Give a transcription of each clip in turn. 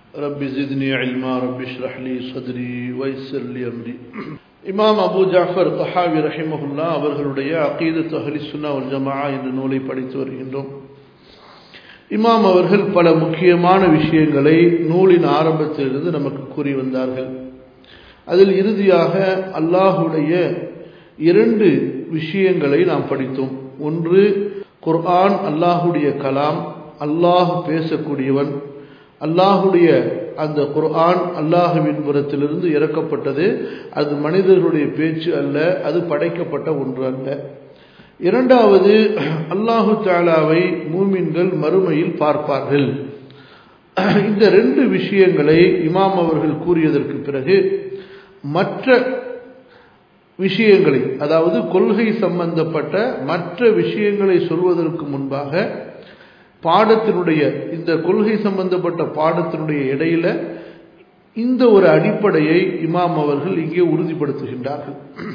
رب زدني علما رب اشرح لي صدري ويسر لي أمري இமாம் அபு ஜாஃபர் தஹாவி ரஹிமஹுல்லா அவர்களுடைய அகீதத் அஹ்லி சுன்னா வல் ஜமாஆ என்ற நூலை படித்து வருகின்றோம் இமாம் அவர்கள் பல முக்கியமான விஷயங்களை நூலின் ஆரம்பத்திலிருந்து நமக்கு கூறி வந்தார்கள் அதில் இறுதியாக அல்லாஹுடைய இரண்டு விஷயங்களை நாம் படித்தோம் ஒன்று குர்ஆன் அல்லாஹுடைய கலாம் அல்லாஹ் பேசக்கூடியவன் அல்லாஹுடைய அந்த குர்ஆன் அல்லாஹுவின் புறத்திலிருந்து இறக்கப்பட்டது அது மனிதர்களுடைய பேச்சு அல்ல அது படைக்கப்பட்ட ஒன்று அல்ல இரண்டாவது அல்லாஹு தாலாவை மூமின்கள் மறுமையில் பார்ப்பார்கள் இந்த ரெண்டு விஷயங்களை இமாம் அவர்கள் கூறியதற்கு பிறகு மற்ற விஷயங்களை அதாவது கொள்கை சம்பந்தப்பட்ட மற்ற விஷயங்களை சொல்வதற்கு முன்பாக பாடத்தினுடைய இந்த கொள்கை சம்பந்தப்பட்ட பாடத்தினுடைய இடையில இந்த ஒரு அடிப்படையை இமாம் அவர்கள் இங்கே உறுதிப்படுத்துகின்றார்கள்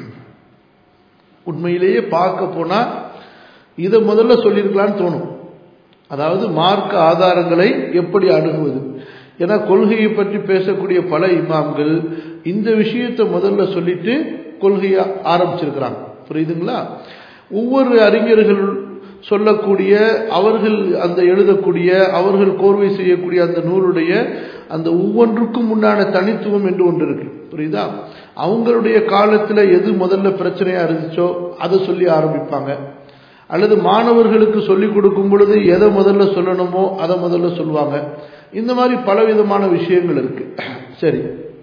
உண்மையிலேயே பார்க்க போனா இதை முதல்ல சொல்லியிருக்கலான்னு தோணும் அதாவது மார்க்க ஆதாரங்களை எப்படி அணுகுவது ஏன்னா கொள்கையை பற்றி பேசக்கூடிய பல இமாம்கள் இந்த விஷயத்தை முதல்ல சொல்லிட்டு கொள்கையை ஆரம்பிச்சிருக்கிறாங்க புரியுதுங்களா ஒவ்வொரு அறிஞர்கள் சொல்லக்கூடிய அவர்கள் அந்த எழுதக்கூடிய அவர்கள் கோர்வை செய்யக்கூடிய அந்த நூலுடைய அந்த ஒவ்வொன்றுக்கும் உண்டான தனித்துவம் என்று ஒன்று இருக்கு புரியுதா அவங்களுடைய காலத்தில் எது முதல்ல பிரச்சனையா இருந்துச்சோ அதை சொல்லி ஆரம்பிப்பாங்க அல்லது மாணவர்களுக்கு சொல்லிக் கொடுக்கும் பொழுது எதை முதல்ல சொல்லணுமோ அதை முதல்ல சொல்லுவாங்க இந்த மாதிரி பலவிதமான விஷயங்கள் இருக்கு சரி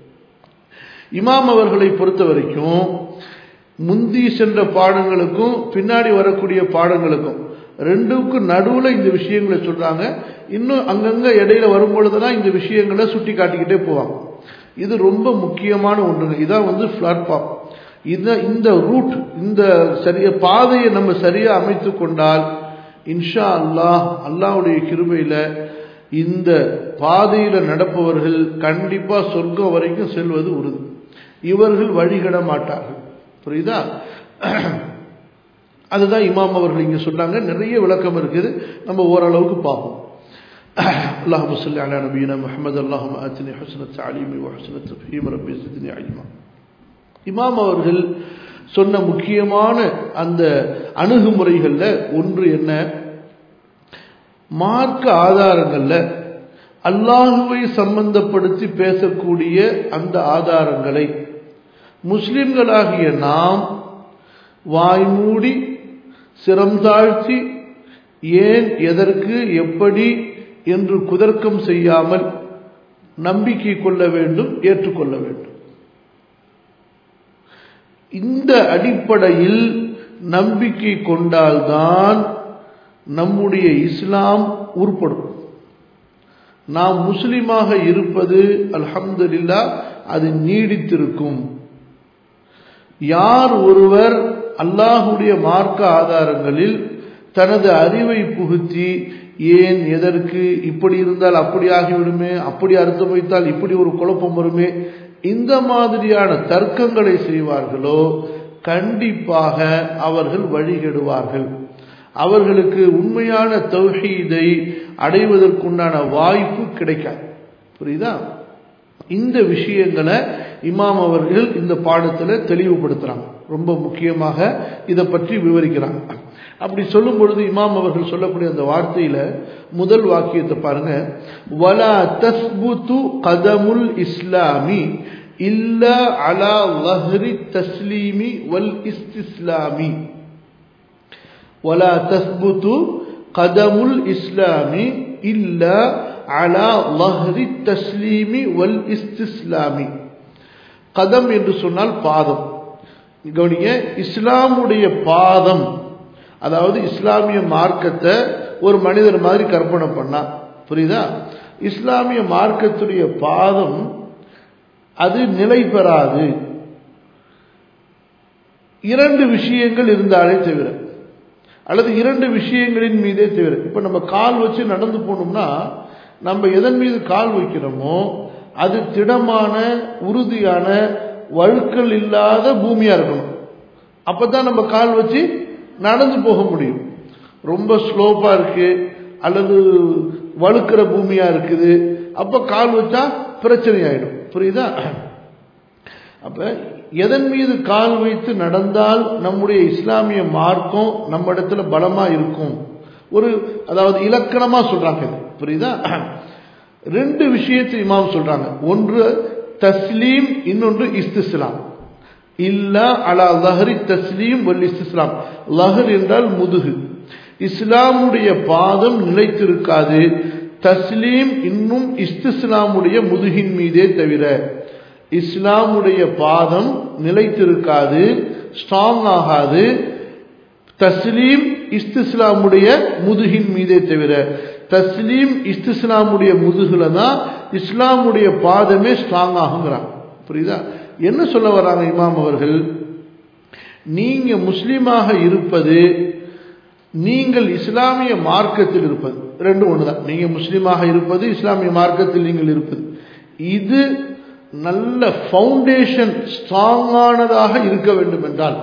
இமாம் அவர்களை பொறுத்த வரைக்கும் முந்தி சென்ற பாடங்களுக்கும் பின்னாடி வரக்கூடிய பாடங்களுக்கும் ரெண்டுக்கும் நடுவில் இந்த விஷயங்களை சொல்றாங்க இன்னும் அங்கங்க இடையில வரும்பொழுதுதான் இந்த விஷயங்களை சுட்டி காட்டிக்கிட்டே போவாங்க இது ரொம்ப முக்கியமான ஒன்றுங்க இதான் வந்து பிளாட்ஃபார்ம் இத இந்த ரூட் இந்த சரிய பாதையை நம்ம சரியா அமைத்து கொண்டால் இன்ஷா அல்லாஹ் அல்லாவுடைய கிருபையில இந்த பாதையில நடப்பவர்கள் கண்டிப்பா சொர்க்கம் வரைக்கும் செல்வது உறுதி இவர்கள் வழிகட மாட்டார்கள் புரியுதா அதுதான் இமாம் அவர்கள் இங்க சொன்னாங்க நிறைய விளக்கம் இருக்குது நம்ம ஓரளவுக்கு பார்ப்போம் اللهم صل على نبينا محمد اللهم آتني حسن التعليم وحسن التفهيم ربي زدني علما இமாம் அவர்கள் சொன்ன முக்கியமான அந்த அணுகுமுறைகள்ல ஒன்று என்ன மார்க்க ஆதாரங்கள்ல அல்லாஹுவை சம்பந்தப்படுத்தி பேசக்கூடிய அந்த ஆதாரங்களை முஸ்லிம்களாகிய நாம் வாய்மூடி சிரம் தாழ்த்தி ஏன் எதற்கு எப்படி என்று குதர்க்கம் செய்யாமல் நம்பிக்கை கொள்ள வேண்டும் ஏற்றுக்கொள்ள வேண்டும் இந்த அடிப்படையில் நம்பிக்கை கொண்டால்தான் நம்முடைய இஸ்லாம் உருப்படும் நாம் முஸ்லிமாக இருப்பது அல்ஹம்துலில்லா அது நீடித்திருக்கும் யார் ஒருவர் அல்லாஹுடைய மார்க்க ஆதாரங்களில் தனது அறிவை புகுத்தி ஏன் எதற்கு இப்படி இருந்தால் அப்படி ஆகிவிடுமே அப்படி அர்த்தம் வைத்தால் இப்படி ஒரு குழப்பம் வருமே இந்த மாதிரியான தர்க்கங்களை செய்வார்களோ கண்டிப்பாக அவர்கள் வழிகெடுவார்கள் அவர்களுக்கு உண்மையான தௌஹீதை அடைவதற்குண்டான வாய்ப்பு கிடைக்காது புரியுதா இந்த விஷயங்களை இமாம் அவர்கள் இந்த பாடத்துல தெளிவுபடுத்துறாங்க ரொம்ப முக்கியமாக இதை பற்றி விவரிக்கிறாங்க அப்படி சொல்லும் பொழுது இமாம் அவர்கள் சொல்லக்கூடிய அந்த வார்த்தையில முதல் வாக்கியத்தை பாருங்க வலா தஸ்புத்து கதமுல் இஸ்லாமி இல்ல அலா லஹ்ரி தஸ்லீமி வல் இஸ்திஸ்லாமி வலா தஸ்புத்து கதமுல் இஸ்லாமி இல்ல அலா லஹ்ரி தஸ்லீமி வல் இஸ்திஸ்லாமி கதம் என்று சொன்னால் பாதம் கவனிங்க இஸ்லாமுடைய பாதம் அதாவது இஸ்லாமிய மார்க்கத்தை ஒரு மனிதர் மாதிரி கற்பனை பண்ணா புரியுதா இஸ்லாமிய மார்க்கத்துடைய பாதம் அது நிலை பெறாது இரண்டு விஷயங்கள் இருந்தாலே தவிர அல்லது இரண்டு விஷயங்களின் மீதே தவிர இப்ப நம்ம கால் வச்சு நடந்து போனோம்னா நம்ம எதன் மீது கால் வைக்கிறோமோ அது திடமான உறுதியான வழுக்கல் இல்லாத பூமியா இருக்கணும் அப்பதான் நம்ம கால் வச்சு நடந்து போக முடியும் ரொம்ப ஸ்லோப்பா இருக்கு அல்லது வழுக்கிற பூமியா இருக்குது அப்ப கால் வச்சா பிரச்சனை ஆயிடும் புரியுதா அப்ப எதன் மீது கால் வைத்து நடந்தால் நம்முடைய இஸ்லாமிய மார்க்கம் நம்ம இடத்துல பலமா இருக்கும் ஒரு அதாவது இலக்கணமா சொல்றாங்க இது புரியுதா ரெண்டு விஷயத்தை இமாம் சொல்றாங்க ஒன்று தஸ்லீம் இன்னொன்று இஸ்திஸ்லாம் இல்ல அலா லஹரி தஸ்லீம் வல் இஸ்திஸ்லாம் லஹர் என்றால் முதுகு இஸ்லாமுடைய பாதம் நிலைத்திருக்காது தஸ்லீம் இன்னும் இஸ்திஸ்லாமுடைய முதுகின் மீதே தவிர இஸ்லாமுடைய பாதம் நிலைத்திருக்காது ஸ்ட்ராங் ஆகாது தஸ்லீம் இஸ்திஸ்லாமுடைய முதுகின் மீதே தவிர தஸ்லீம் இஸ்திஸ்லாமுடைய முதுகுல தான் இஸ்லாமுடைய பாதமே ஸ்ட்ராங் ஆகுங்கிறாங்க புரியுதா என்ன சொல்ல வராங்க இமாம் அவர்கள் நீங்க முஸ்லீமாக இருப்பது நீங்கள் இஸ்லாமிய மார்க்கத்தில் இருப்பது ரெண்டும் ஒண்ணுதான் நீங்க முஸ்லீமாக இருப்பது இஸ்லாமிய மார்க்கத்தில் நீங்கள் இருப்பது இது நல்ல ஃபவுண்டேஷன் ஸ்ட்ராங்கானதாக இருக்க வேண்டும் என்றால்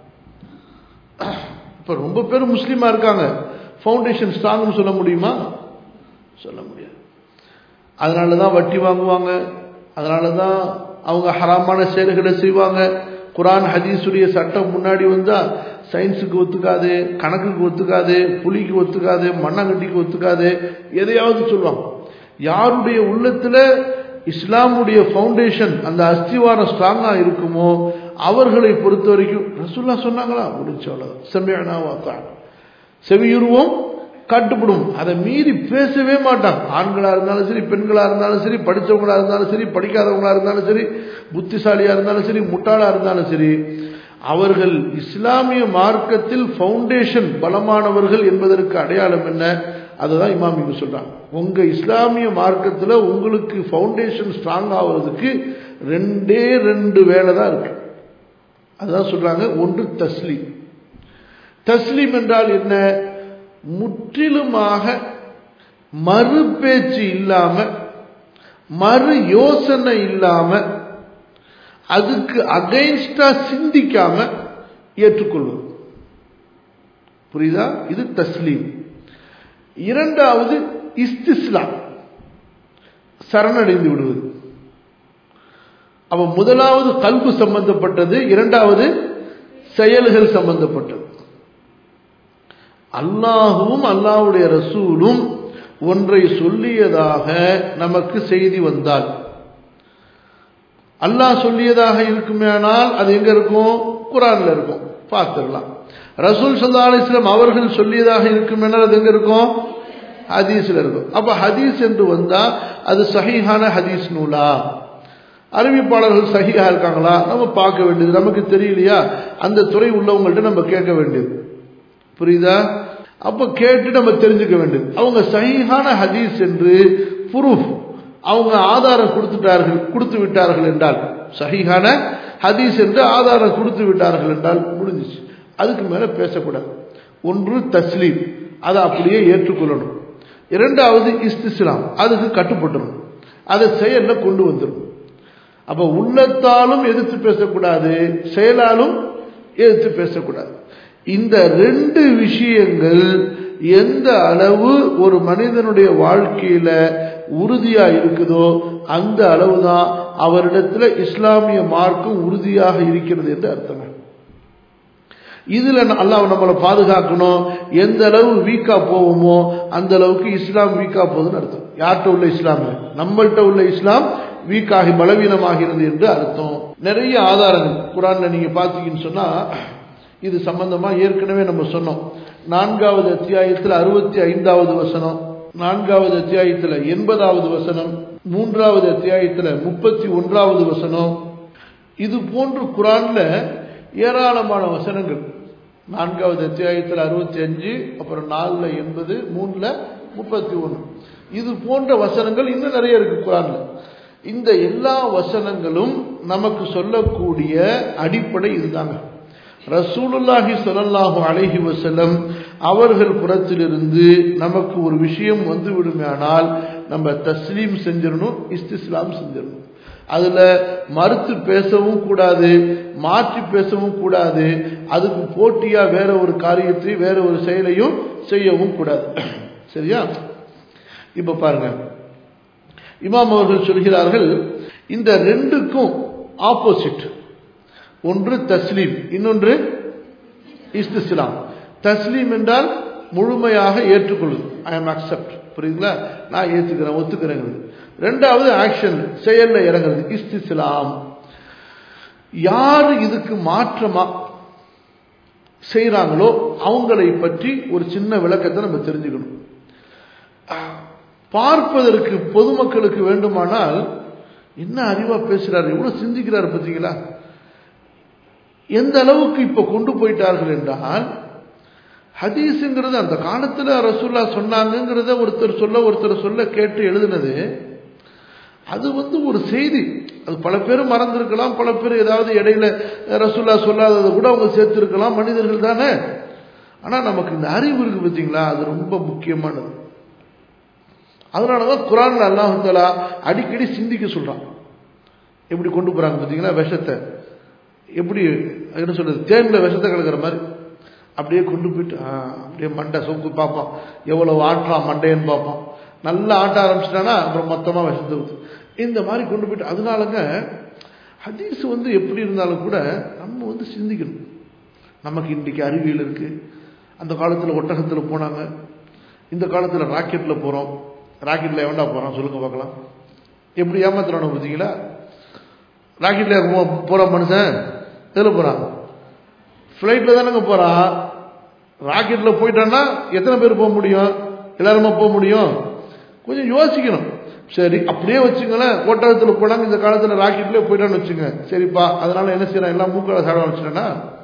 இப்ப ரொம்ப பேர் முஸ்லீமா இருக்காங்க ஃபவுண்டேஷன் ஸ்ட்ராங்னு சொல்ல முடியுமா சொல்ல முடியாது அதனால தான் வட்டி வாங்குவாங்க அதனால தான் அவங்க ஹராமான செயல்களை செய்வாங்க குரான் ஹதீஸுடைய சட்டம் முன்னாடி வந்தா சயின்ஸுக்கு ஒத்துக்காது கணக்குக்கு ஒத்துக்காது புலிக்கு ஒத்துக்காது மண்ணங்கட்டிக்கு ஒத்துக்காது எதையாவது சொல்லுவாங்க யாருடைய உள்ளத்துல இஸ்லாமுடைய ஃபவுண்டேஷன் அந்த அஸ்திவாரம் ஸ்ட்ராங்கா இருக்குமோ அவர்களை பொறுத்த வரைக்கும் ரசுல்லா சொன்னாங்களா முடிச்சவளவு செம்மையானா வாத்தான் செவியுருவம் கட்டுப்படும் அதை மீறி பேசவே மாட்டான் ஆண்களா இருந்தாலும் சரி பெண்களா இருந்தாலும் சரி படித்தவங்களா இருந்தாலும் சரி படிக்காதவங்களா இருந்தாலும் சரி புத்திசாலியா இருந்தாலும் சரி முட்டாளா இருந்தாலும் சரி அவர்கள் இஸ்லாமிய மார்க்கத்தில் ஃபவுண்டேஷன் பலமானவர்கள் என்பதற்கு அடையாளம் என்ன அதுதான் இமாம் இங்கு சொல்றாங்க உங்க இஸ்லாமிய மார்க்கத்தில் உங்களுக்கு ஃபவுண்டேஷன் ஸ்ட்ராங் ஆகுறதுக்கு ரெண்டே ரெண்டு வேலை தான் இருக்கு அதுதான் சொல்றாங்க ஒன்று தஸ்லீம் தஸ்லீம் என்றால் என்ன முற்றிலுமாக மறு பேச்சு இல்லாம மறு யோசனை இல்லாம அதுக்கு அகைன்ஸ்டா சிந்திக்காம ஏற்றுக்கொள்வது புரியுதா இது தஸ்லீம் இரண்டாவது இஸ்திஸ்லாம் சரணடைந்து விடுவது அவ முதலாவது கல்பு சம்பந்தப்பட்டது இரண்டாவது செயல்கள் சம்பந்தப்பட்டது அல்லாஹுவும் அல்லாஹுடைய ரசூலும் ஒன்றை சொல்லியதாக நமக்கு செய்தி வந்தால் அல்லாஹ் சொல்லியதாக இருக்குமேனால் அது எங்க இருக்கும் குரான்ல இருக்கும் பார்த்துடலாம் ரசூல் சல்லா அலிஸ்லாம் அவர்கள் சொல்லியதாக இருக்குமேனால் அது எங்க இருக்கும் ஹதீஸ்ல இருக்கும் அப்ப ஹதீஸ் என்று வந்தா அது சஹீஹான ஹதீஸ் நூலா அறிவிப்பாளர்கள் சகியா இருக்காங்களா நம்ம பார்க்க வேண்டியது நமக்கு தெரியலையா அந்த துறை உள்ளவங்கள்ட்ட நம்ம கேட்க வேண்டியது புரியுதா அப்ப கேட்டு நம்ம தெரிஞ்சுக்க வேண்டியது அவங்க சகிஹான ஹதீஸ் என்று புரூஃப் அவங்க ஆதாரம் கொடுத்துட்டார்கள் கொடுத்து விட்டார்கள் என்றால் சகிஹான ஹதீஸ் என்று ஆதாரம் கொடுத்து விட்டார்கள் என்றால் முடிஞ்சிச்சு அதுக்கு மேல பேசக்கூடாது ஒன்று தஸ்லீம் அதை அப்படியே ஏற்றுக்கொள்ளணும் இரண்டாவது இஸ்திஸ்லாம் அதுக்கு கட்டுப்பட்டுரும் அதை செயல்ல கொண்டு வந்துடும் அப்ப உள்ளத்தாலும் எதிர்த்து பேசக்கூடாது செயலாலும் எதிர்த்து பேசக்கூடாது இந்த ரெண்டு விஷயங்கள் எந்த அளவு ஒரு மனிதனுடைய வாழ்க்கையில உறுதியா இருக்குதோ அந்த அளவுதான் அவரிடத்துல இஸ்லாமிய மார்க்கம் உறுதியாக இருக்கிறது என்று அர்த்தம் இதுல அல்லாஹ் நம்மளை பாதுகாக்கணும் எந்த அளவு வீக்கா போவோமோ அந்த அளவுக்கு இஸ்லாம் வீக்கா போகுதுன்னு அர்த்தம் யார்கிட்ட உள்ள இஸ்லாம் நம்மள்கிட்ட உள்ள இஸ்லாம் வீக்காகி பலவீனமாகிறது என்று அர்த்தம் நிறைய ஆதாரங்கள் குரான்ல நீங்க பாத்தீங்கன்னு சொன்னா இது சம்பந்தமா ஏற்கனவே நம்ம சொன்னோம் நான்காவது அத்தியாயத்தில் அறுபத்தி ஐந்தாவது வசனம் நான்காவது அத்தியாயத்தில் எண்பதாவது வசனம் மூன்றாவது அத்தியாயத்தில் முப்பத்தி ஒன்றாவது வசனம் இது போன்று குரான்ல ஏராளமான வசனங்கள் நான்காவது அத்தியாயத்தில் அறுபத்தி அஞ்சு அப்புறம் நாலுல எண்பது மூணுல முப்பத்தி ஒன்று இது போன்ற வசனங்கள் இன்னும் நிறைய இருக்கு குரான்ல இந்த எல்லா வசனங்களும் நமக்கு சொல்லக்கூடிய அடிப்படை இதுதாங்க ரசூலுல்லாஹி சொல்லல்லாஹு அலைஹி வசல்லம் அவர்கள் புறத்திலிருந்து நமக்கு ஒரு விஷயம் வந்து விடுமையானால் நம்ம தஸ்லீம் செஞ்சிடணும் இஸ்திஸ்லாம் செஞ்சிடணும் அதுல மறுத்து பேசவும் கூடாது மாற்றி பேசவும் கூடாது அதுக்கு போட்டியா வேற ஒரு காரியத்தை வேற ஒரு செயலையும் செய்யவும் கூடாது சரியா இப்ப பாருங்க இமாம் அவர்கள் சொல்கிறார்கள் இந்த ரெண்டுக்கும் ஆப்போசிட் ஒன்று தஸ்லீம் இன்னொன்று இஸ்திஸ்லாம் தஸ்லீம் என்றால் முழுமையாக ஏற்றுக்கொள்ளுது ஐ எம் அக்செப்ட் புரியுதுங்களா நான் ஏற்றுக்கிறேன் ஒத்துக்கிறேங்கிறது ரெண்டாவது ஆக்ஷன் செயல்ல இறங்குறது இஸ்திஸ்லாம் யார் இதுக்கு மாற்றமா செய்கிறாங்களோ அவங்களை பற்றி ஒரு சின்ன விளக்கத்தை நம்ம தெரிஞ்சுக்கணும் பார்ப்பதற்கு பொதுமக்களுக்கு வேண்டுமானால் என்ன அறிவா பேசுறாரு எவ்வளவு சிந்திக்கிறாரு பார்த்தீங்களா எந்த அளவுக்கு இப்ப கொண்டு போயிட்டார்கள் என்றால் ஹதீஸுங்கிறது அந்த காலத்துல ரசூல்லா சொன்னாங்கிறத ஒருத்தர் சொல்ல ஒருத்தர் சொல்ல கேட்டு எழுதுனது அது வந்து ஒரு செய்தி அது பல பேர் மறந்திருக்கலாம் பல பேர் ஏதாவது இடையில ரசூல்லா சொல்லாததை கூட அவங்க சேர்த்திருக்கலாம் மனிதர்கள் தானே ஆனா நமக்கு இந்த அறிவு இருக்கு பார்த்தீங்களா அது ரொம்ப முக்கியமானது அதனாலதான் குரான்ல அல்லாஹாலா அடிக்கடி சிந்திக்க சொல்றான் எப்படி கொண்டு போறாங்க பார்த்தீங்களா விஷத்தை எப்படி என்ன சொல்றது தேன்ல விஷத்தை கலக்கிற மாதிரி அப்படியே கொண்டு போயிட்டு அப்படியே மண்டை சொக்கு பார்ப்போம் எவ்வளவு ஆட்டுறான் மண்டைன்னு பார்ப்போம் நல்லா ஆட்ட ஆரம்பிச்சிட்டானா அப்புறம் மொத்தமாக விஷத்தை ஊத்து இந்த மாதிரி கொண்டு போயிட்டு அதனாலங்க ஹதீஸ் வந்து எப்படி இருந்தாலும் கூட நம்ம வந்து சிந்திக்கணும் நமக்கு இன்றைக்கு அறிவியல் இருக்கு அந்த காலத்தில் ஒட்டகத்தில் போனாங்க இந்த காலத்தில் ராக்கெட்டில் போகிறோம் ராக்கெட்டில் எவன்டா போகிறான் சொல்லுங்க பார்க்கலாம் எப்படி ஏமாத்துறானு பார்த்தீங்களா ராக்கெட்டில் போகிற மனுஷன் எதில் போகிறான் ஃப்ளைட்டில் தானேங்க போகிறான் ராக்கெட்டில் போயிட்டான்னா எத்தனை பேர் போக முடியும் எல்லாருமா போக முடியும் கொஞ்சம் யோசிக்கணும் சரி அப்படியே வச்சுங்களேன் ஒட்டகத்தில் போனாங்க இந்த காலத்தில் ராக்கெட்லேயே போயிட்டான்னு வச்சுங்க சரிப்பா அதனால என்ன செய்யறான் எல்லாம் மூக்களை சாப்பிட ஆரம்பிச்சிட்டேன்னா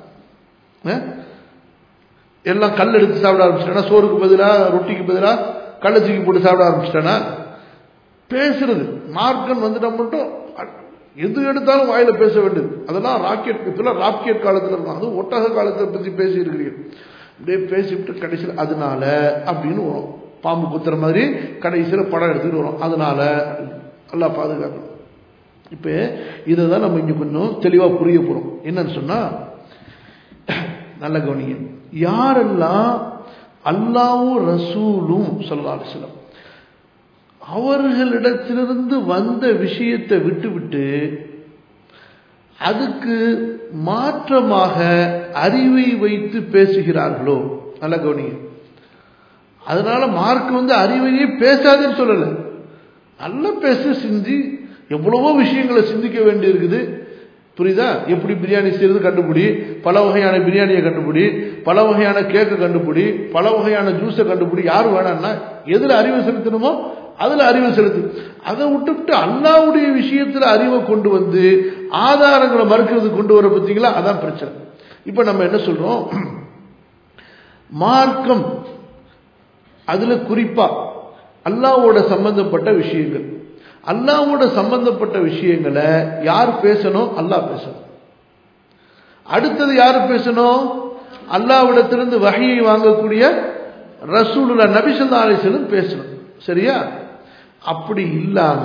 எல்லாம் கல் எடுத்து சாப்பிட ஆரம்பிச்சிட்டேன்னா சோறுக்கு பதிலாக ரொட்டிக்கு பதிலாக கல்லை தூக்கி போட்டு சாப்பிட ஆரம்பிச்சிட்டேன்னா பேசுறது மார்க்கன் வந்துட்டா மட்டும் எது எடுத்தாலும் வாயில பேச வேண்டியது அதெல்லாம் ராக்கெட் இப்பெல்லாம் ராக்கெட் காலத்தில் இருக்கும் அதுவும் ஒட்டக காலத்தை பற்றி பேசி இருக்கிறீர்கள் அப்படியே பேசிவிட்டு கடைசியில் அதனால அப்படின்னு வரும் பாம்பு குத்துற மாதிரி கடைசியில் படம் எடுத்துக்கிட்டு வரும் அதனால நல்லா பாதுகாக்கணும் இப்போ இதை தான் நம்ம இங்கே கொஞ்சம் தெளிவாக புரிய போகிறோம் என்னன்னு சொன்னால் நல்ல கவனிங்க யாரெல்லாம் அல்லாவும் ரசூலும் சொல்லலாம் சிலம் அவர்களிடத்திலிருந்து வந்த விஷயத்தை விட்டுவிட்டு அதுக்கு மாற்றமாக அறிவை வைத்து பேசுகிறார்களோ நல்ல கவனிங்க அதனால மார்க் வந்து அறிவையே பேசாதுன்னு சொல்லலை நல்லா பேச சிந்தி எவ்வளவோ விஷயங்களை சிந்திக்க வேண்டி இருக்குது புரியுதா எப்படி பிரியாணி செய்யறது கண்டுபிடி பல வகையான பிரியாணியை கண்டுபிடி பல வகையான கேக்கை கண்டுபிடி பல வகையான ஜூஸை கண்டுபிடி யார் வேணாம்னா எதுல அறிவு செலுத்தணுமோ அதுல அறிவு செலுத்து அதை விட்டுவிட்டு அல்லாவுடைய விஷயத்துல அறிவை கொண்டு வந்து ஆதாரங்களை மறுக்கிறது கொண்டு வர பார்த்தீங்களா அதான் பிரச்சனை இப்ப நம்ம என்ன சொல்றோம் மார்க்கம் அதுல குறிப்பா அல்லாவோட சம்பந்தப்பட்ட விஷயங்கள் அல்லாவோட சம்பந்தப்பட்ட விஷயங்களை யார் பேசணும் அல்லாஹ் பேசணும் அடுத்தது யார் பேசணும் அல்லாவிடத்திலிருந்து வகையை வாங்கக்கூடிய ரசூலுல்லா நபிசல்லா அலிசலும் பேசணும் சரியா அப்படி இல்லாம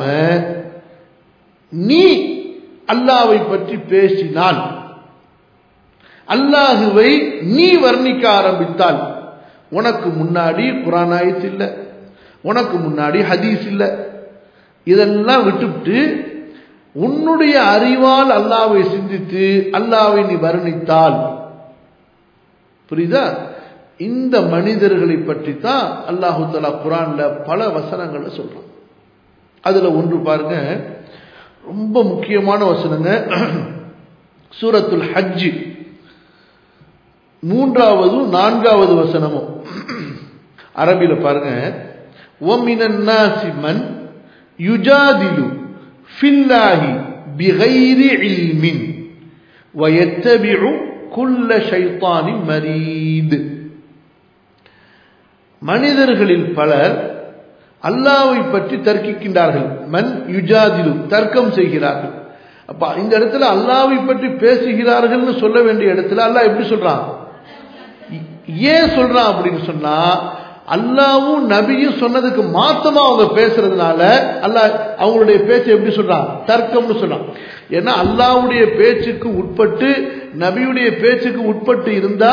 நீ அல்லாவை பற்றி பேசினால் அல்லாஹுவை நீ வர்ணிக்க ஆரம்பித்தால் உனக்கு முன்னாடி குரான் ஆயத்து இல்லை உனக்கு முன்னாடி ஹதீஸ் இல்லை இதெல்லாம் விட்டுவிட்டு உன்னுடைய அறிவால் அல்லாவை சிந்தித்து அல்லாவை நீ வர்ணித்தால் புரியுதா இந்த மனிதர்களை பற்றி தான் அல்லாஹு தலா குரான்ல பல வசனங்களை சொல்றான் அதுல ஒன்று பாருங்க ரொம்ப முக்கியமான வசனங்க சூரத்துல் ஹஜ்ஜி மூன்றாவதும் நான்காவது வசனமும் அரபியில பாருங்க ஒமினன் நாசிமன் யுஜாதிலு ஃபில்லாஹி பிகைரி இல்மின் வயத்தபிஉ குல்ல ஷைத்தானின் மரீத் மனிதர்களில் பலர் அல்லாவை பற்றி தர்க்கிக்கின்றார்கள் மன் யுஜாதிலு தர்க்கம் செய்கிறார்கள் அப்ப இந்த இடத்துல அல்லாவை பற்றி பேசுகிறார்கள்னு சொல்ல வேண்டிய இடத்துல அல்லாஹ் எப்படி சொல்றான் ஏன் சொல்றான் அப்படின்னு சொன்னா அல்லாவும் நபியும் சொன்னதுக்கு மாத்தமா அவங்க பேசுறதுனால அல்லாஹ் அவங்களுடைய பேச்சை எப்படி சொல்றான் தர்க்கம்னு சொல்றான் ஏன்னா அல்லாவுடைய பேச்சுக்கு உட்பட்டு நபியுடைய பேச்சுக்கு உட்பட்டு இருந்தா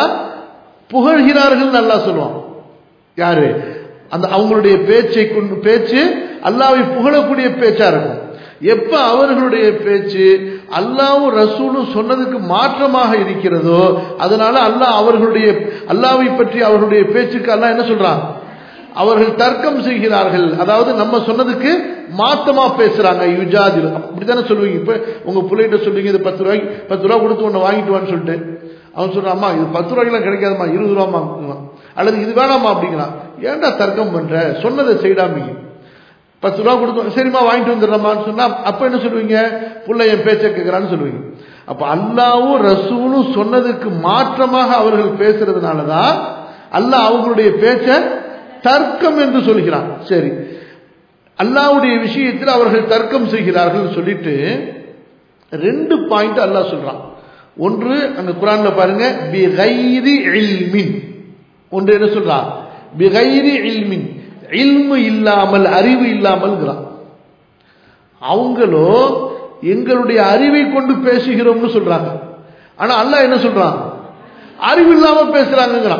புகழ்கிறார்கள் நல்லா சொல்லுவான் யாரு அந்த அவங்களுடைய பேச்சை கொண்டு பேச்சு அல்லாவை புகழக்கூடிய பேச்சா இருக்கும் எப்ப அவர்களுடைய பேச்சு அல்லாவும் ரசூலும் சொன்னதுக்கு மாற்றமாக இருக்கிறதோ அதனால அல்லாஹ் அவர்களுடைய அல்லாவை பற்றி அவர்களுடைய பேச்சுக்கு அல்லாஹ் என்ன சொல்றான் அவர்கள் தர்க்கம் செய்கிறார்கள் அதாவது நம்ம சொன்னதுக்கு மாத்தமா பேசுறாங்க யுஜாதில் அப்படித்தானே சொல்லுவீங்க இப்ப உங்க பிள்ளைகிட்ட சொல்லுவீங்க இது பத்து ரூபாய்க்கு பத்து ரூபா கொடுத்து ஒன்னு வாங்கிட்டு வான்னு சொல்லிட்டு அவன் சொல்றான் அம்மா இது பத்து ரூபாய்க்குலாம் கிடைக்காதுமா இருபது ரூபாமா அல்லது இது வேணாமா அப்படிங்கிறான் ஏன்டா தர்க்கம் பண்ற சொன்னதை செய்டாமீங்க பத்து ரூபா கொடுத்தோம் சரிம்மா வாங்கிட்டு வந்துடுறமான்னு சொன்னா அப்ப என்ன சொல்லுவீங்க புள்ள என் பேச்ச கேட்கிறான்னு சொல்லுவீங்க அப்ப அல்லாவும் ரசூலும் சொன்னதுக்கு மாற்றமாக அவர்கள் பேசுறதுனாலதான் அல்லாஹ் அவங்களுடைய பேச்ச தர்க்கம் என்று சொல்கிறான் சரி அல்லாவுடைய விஷயத்தில் அவர்கள் தர்க்கம் செய்கிறார்கள் சொல்லிட்டு ரெண்டு பாயிண்ட் அல்லாஹ் சொல்றான் ஒன்று அந்த குரான்ல பாருங்க பிகைரி இல்மின் ஒன்று என்ன சொல்றான் பிகைரி இல்மின் இல்மு இல்லாமல் அறிவு இல்லாமல்ங்கிறான் அவங்களோ எங்களுடைய அறிவை கொண்டு பேசுகிறோம்னு சொல்றாங்க ஆனா அல்லாஹ் என்ன சொல்றான் அறிவு இல்லாம பேசுறாங்கிறான்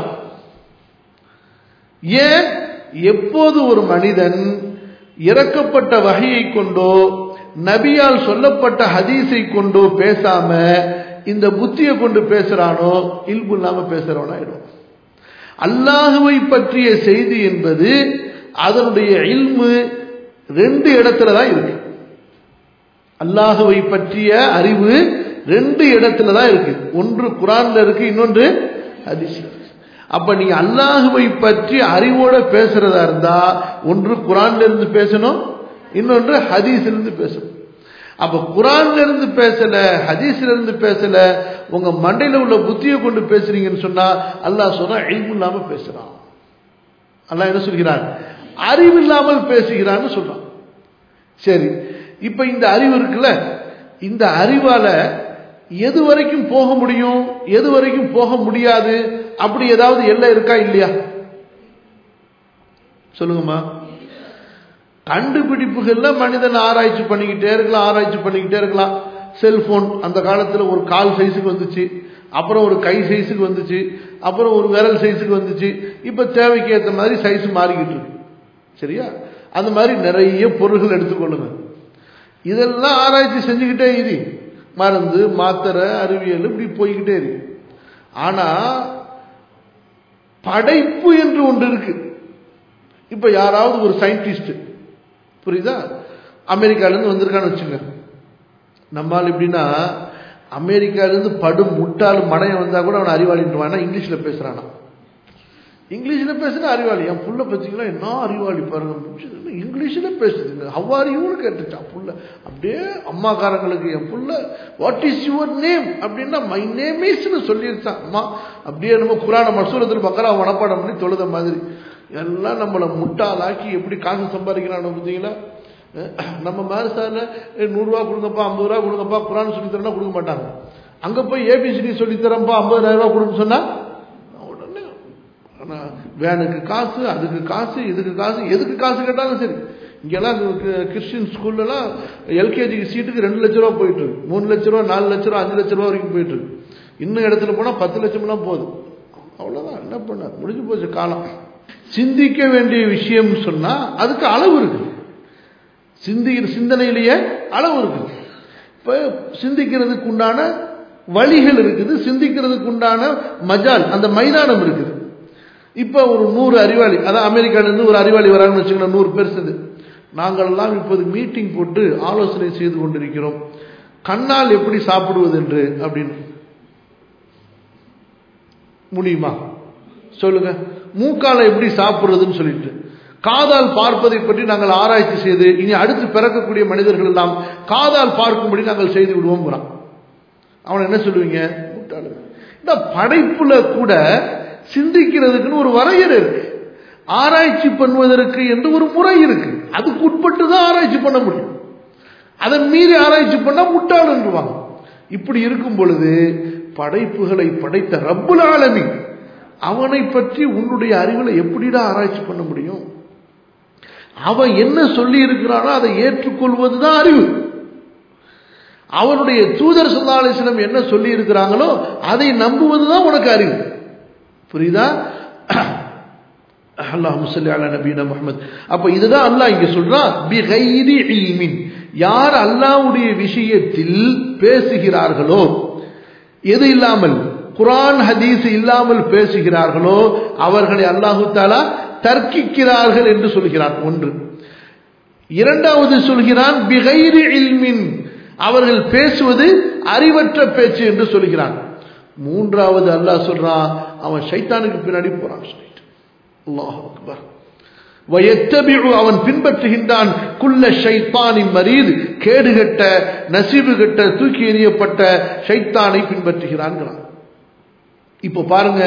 ஏன் எப்போது ஒரு மனிதன் இறக்கப்பட்ட வகையை கொண்டோ நபியால் சொல்லப்பட்ட ஹதீஸை கொண்டோ பேசாம இந்த புத்தியை கொண்டு பேசுறானோ இல்பு இல்லாம பேசுறவனா ஆயிடும் அல்லாஹுவை பற்றிய செய்தி என்பது அதனுடைய இல்மு ரெண்டு இடத்துல தான் இருக்கு அல்லாஹுவை பற்றிய அறிவு ரெண்டு இடத்துல தான் இருக்கு ஒன்று குரான்ல இருக்கு இன்னொன்று ஹதீஸ்ல இருக்கு அப்ப நீங்க அல்லாஹுவை பற்றி அறிவோட பேசுறதா இருந்தா ஒன்று குரான்ல இருந்து பேசணும் இன்னொன்று ஹதீஸ்ல இருந்து பேசணும் அப்ப குரான்ல இருந்து பேசல ஹதீஸ்ல இருந்து பேசல உங்க மண்டையில உள்ள புத்தியை கொண்டு பேசுறீங்கன்னு சொன்னா அல்லாஹ் சொன்னா இல்மு இல்லாம பேசுறான் அல்லாஹ் என்ன சொல்கிறான் அறிவு இல்லாமல் பேசுகிறான்னு சொல்றான் சரி இப்ப இந்த அறிவு இருக்குல்ல இந்த அறிவால எது வரைக்கும் போக முடியும் எது வரைக்கும் போக முடியாது அப்படி ஏதாவது எல்லை இருக்கா இல்லையா சொல்லுங்கம்மா கண்டுபிடிப்புகள்ல மனிதன் ஆராய்ச்சி பண்ணிக்கிட்டே இருக்கலாம் ஆராய்ச்சி பண்ணிக்கிட்டே இருக்கலாம் செல்போன் அந்த காலத்துல ஒரு கால் சைஸுக்கு வந்துச்சு அப்புறம் ஒரு கை சைஸுக்கு வந்துச்சு அப்புறம் ஒரு விரல் சைஸுக்கு வந்துச்சு இப்ப தேவைக்கு ஏற்ற மாதிரி சைஸ் மாறிக்கிட்டு இருக்கு சரியா அந்த மாதிரி நிறைய பொருள்கள் எடுத்துக்கொள்ளுங்க இதெல்லாம் ஆராய்ச்சி செஞ்சுக்கிட்டே இரு மருந்து மாத்திரை அறிவியல் இப்படி போய்கிட்டே இருக்கு ஆனா படைப்பு என்று ஒன்று இருக்கு இப்ப யாராவது ஒரு சயின்டிஸ்ட் புரியுதா அமெரிக்காலேருந்து வந்திருக்கான்னு வச்சுங்க நம்மால் எப்படின்னா அமெரிக்காலேருந்து படும் முட்டாள் மடையம் வந்தா கூட அவன் அறிவாளின்றான் இங்கிலீஷ்ல பேசுறானா இங்கிலீஷ்ல பேசுனா அறிவாளி என் புள்ள பத்திங்களா என்ன அறிவாளி பாருங்க இங்கிலீஷ்ல பேசுதுங்க ஹவ்வாரியும் கேட்டுச்சான் புள்ள அப்படியே அம்மாக்காரங்களுக்கு என் புள்ள வாட் இஸ் யுவர் நேம் அப்படின்னா மை நேம் இஸ்னு சொல்லிருச்சான் அம்மா அப்படியே நம்ம குரான மசூரத்தில் பக்கரா மனப்பாடம் பண்ணி தொழுத மாதிரி எல்லாம் நம்மளை முட்டாளாக்கி எப்படி காசு சம்பாதிக்கிறானோ பார்த்தீங்களா நம்ம மேரசாரில் நூறுரூவா கொடுங்கப்பா ஐம்பது ரூபா கொடுங்கப்பா குரான் சொல்லித்தரேன்னா கொடுக்க மாட்டாங்க அங்கே போய் ஏபிசிடி சொல்லித்தரேன்ப்பா ஐம்பதாயிரம் ரூபா கொடுன்னு சொன்னா உடனே ஆனால் வேனுக்கு காசு அதுக்கு காசு இதுக்கு காசு எதுக்கு காசு கேட்டாலும் சரி இங்கெல்லாம் கிறிஸ்டின் ஸ்கூல்லலாம் எல்கேஜிக்கு சீட்டுக்கு ரெண்டு லட்ச ரூபா போயிட்டு இருக்கு மூணு லட்ச ரூபா நாலு லட்ச ரூபா அஞ்சு லட்ச ரூபா வரைக்கும் போயிட்டு இருக்கு இன்னும் இடத்துல போனால் பத்து லட்சம்லாம் போகுது அவ்வளோதான் என்ன பண்ண முடிஞ்சு போச்சு காலம் சிந்திக்க வேண்டிய விஷயம் சொன்னா அதுக்கு அளவு இருக்கு சிந்திக்கிற சிந்தனையிலேயே அளவு இருக்கு இப்ப சிந்திக்கிறதுக்கு உண்டான வழிகள் இருக்குது சிந்திக்கிறதுக்கு உண்டான மஜால் அந்த மைதானம் இருக்குது இப்ப ஒரு நூறு அறிவாளி அதான் அமெரிக்காவிலிருந்து ஒரு அறிவாளி வராங்கன்னு வச்சுக்கோங்க நூறு பேர் சேர்ந்து நாங்கள்லாம் இப்போது மீட்டிங் போட்டு ஆலோசனை செய்து கொண்டிருக்கிறோம் கண்ணால் எப்படி சாப்பிடுவது என்று அப்படின்னு முடியுமா சொல்லுங்க மூக்கால எப்படி சாப்பிடுறதுன்னு சொல்லிட்டு காதால் பார்ப்பதை பற்றி நாங்கள் ஆராய்ச்சி செய்து இனி அடுத்து பிறக்கக்கூடிய மனிதர்கள் எல்லாம் காதால் பார்க்கும்படி நாங்கள் செய்து விடுவோம் அவன் என்ன சொல்லுவீங்க இந்த படைப்புல கூட சிந்திக்கிறதுக்குன்னு ஒரு வரையறை இருக்கு ஆராய்ச்சி பண்ணுவதற்கு என்று ஒரு முறை இருக்கு அதுக்கு உட்பட்டு தான் ஆராய்ச்சி பண்ண முடியும் அதன் மீறி ஆராய்ச்சி பண்ணா முட்டாள் என்றுவாங்க இப்படி இருக்கும் பொழுது படைப்புகளை படைத்த ரப்புல் ஆலமி அவனை பற்றி உன்னுடைய அறிவில் எப்படிடா ஆராய்ச்சி பண்ண முடியும் அவன் என்ன சொல்லி இருக்கிறானோ அதை ஏற்றுக்கொள்வதுதான் அறிவு அவனுடைய தூதர் சல்லாலிஸ்லம் என்ன சொல்லி இருக்கிறாங்களோ அதை நம்புவதுதான் உனக்கு அறிவு புரியுதா அல்லாஹ் முசல்லி அலா நபீனா முஹம்மது அப்ப இதுதான் அல்லாஹ் இங்க சொல்றான் பிகைரி இல்மின் யார் அல்லாஹ்வுடைய விஷயத்தில் பேசுகிறார்களோ எது இல்லாமல் குரான் ஹதீஸ் இல்லாமல் பேசுகிறார்களோ அவர்களை அல்லாஹு தாலா தர்க்கிக்கிறார்கள் என்று சொல்கிறான் ஒன்று இரண்டாவது சொல்கிறான் பிகைரி இல்மின் அவர்கள் பேசுவது அறிவற்ற பேச்சு என்று சொல்கிறான் மூன்றாவது அல்லாஹ் சொல்றான் அவன் ஷைத்தானுக்கு பின்னாடி போறான் சொல்லிட்டு அல்லாஹ் அக்பர் வயத்தபிழு அவன் பின்பற்றுகின்றான் குள்ள ஷைத்தானின் மரீது கேடுகட்ட நசிவு கட்ட தூக்கி எறியப்பட்ட ஷைத்தானை பின்பற்றுகிறான்கிறான் இப்போ பாருங்க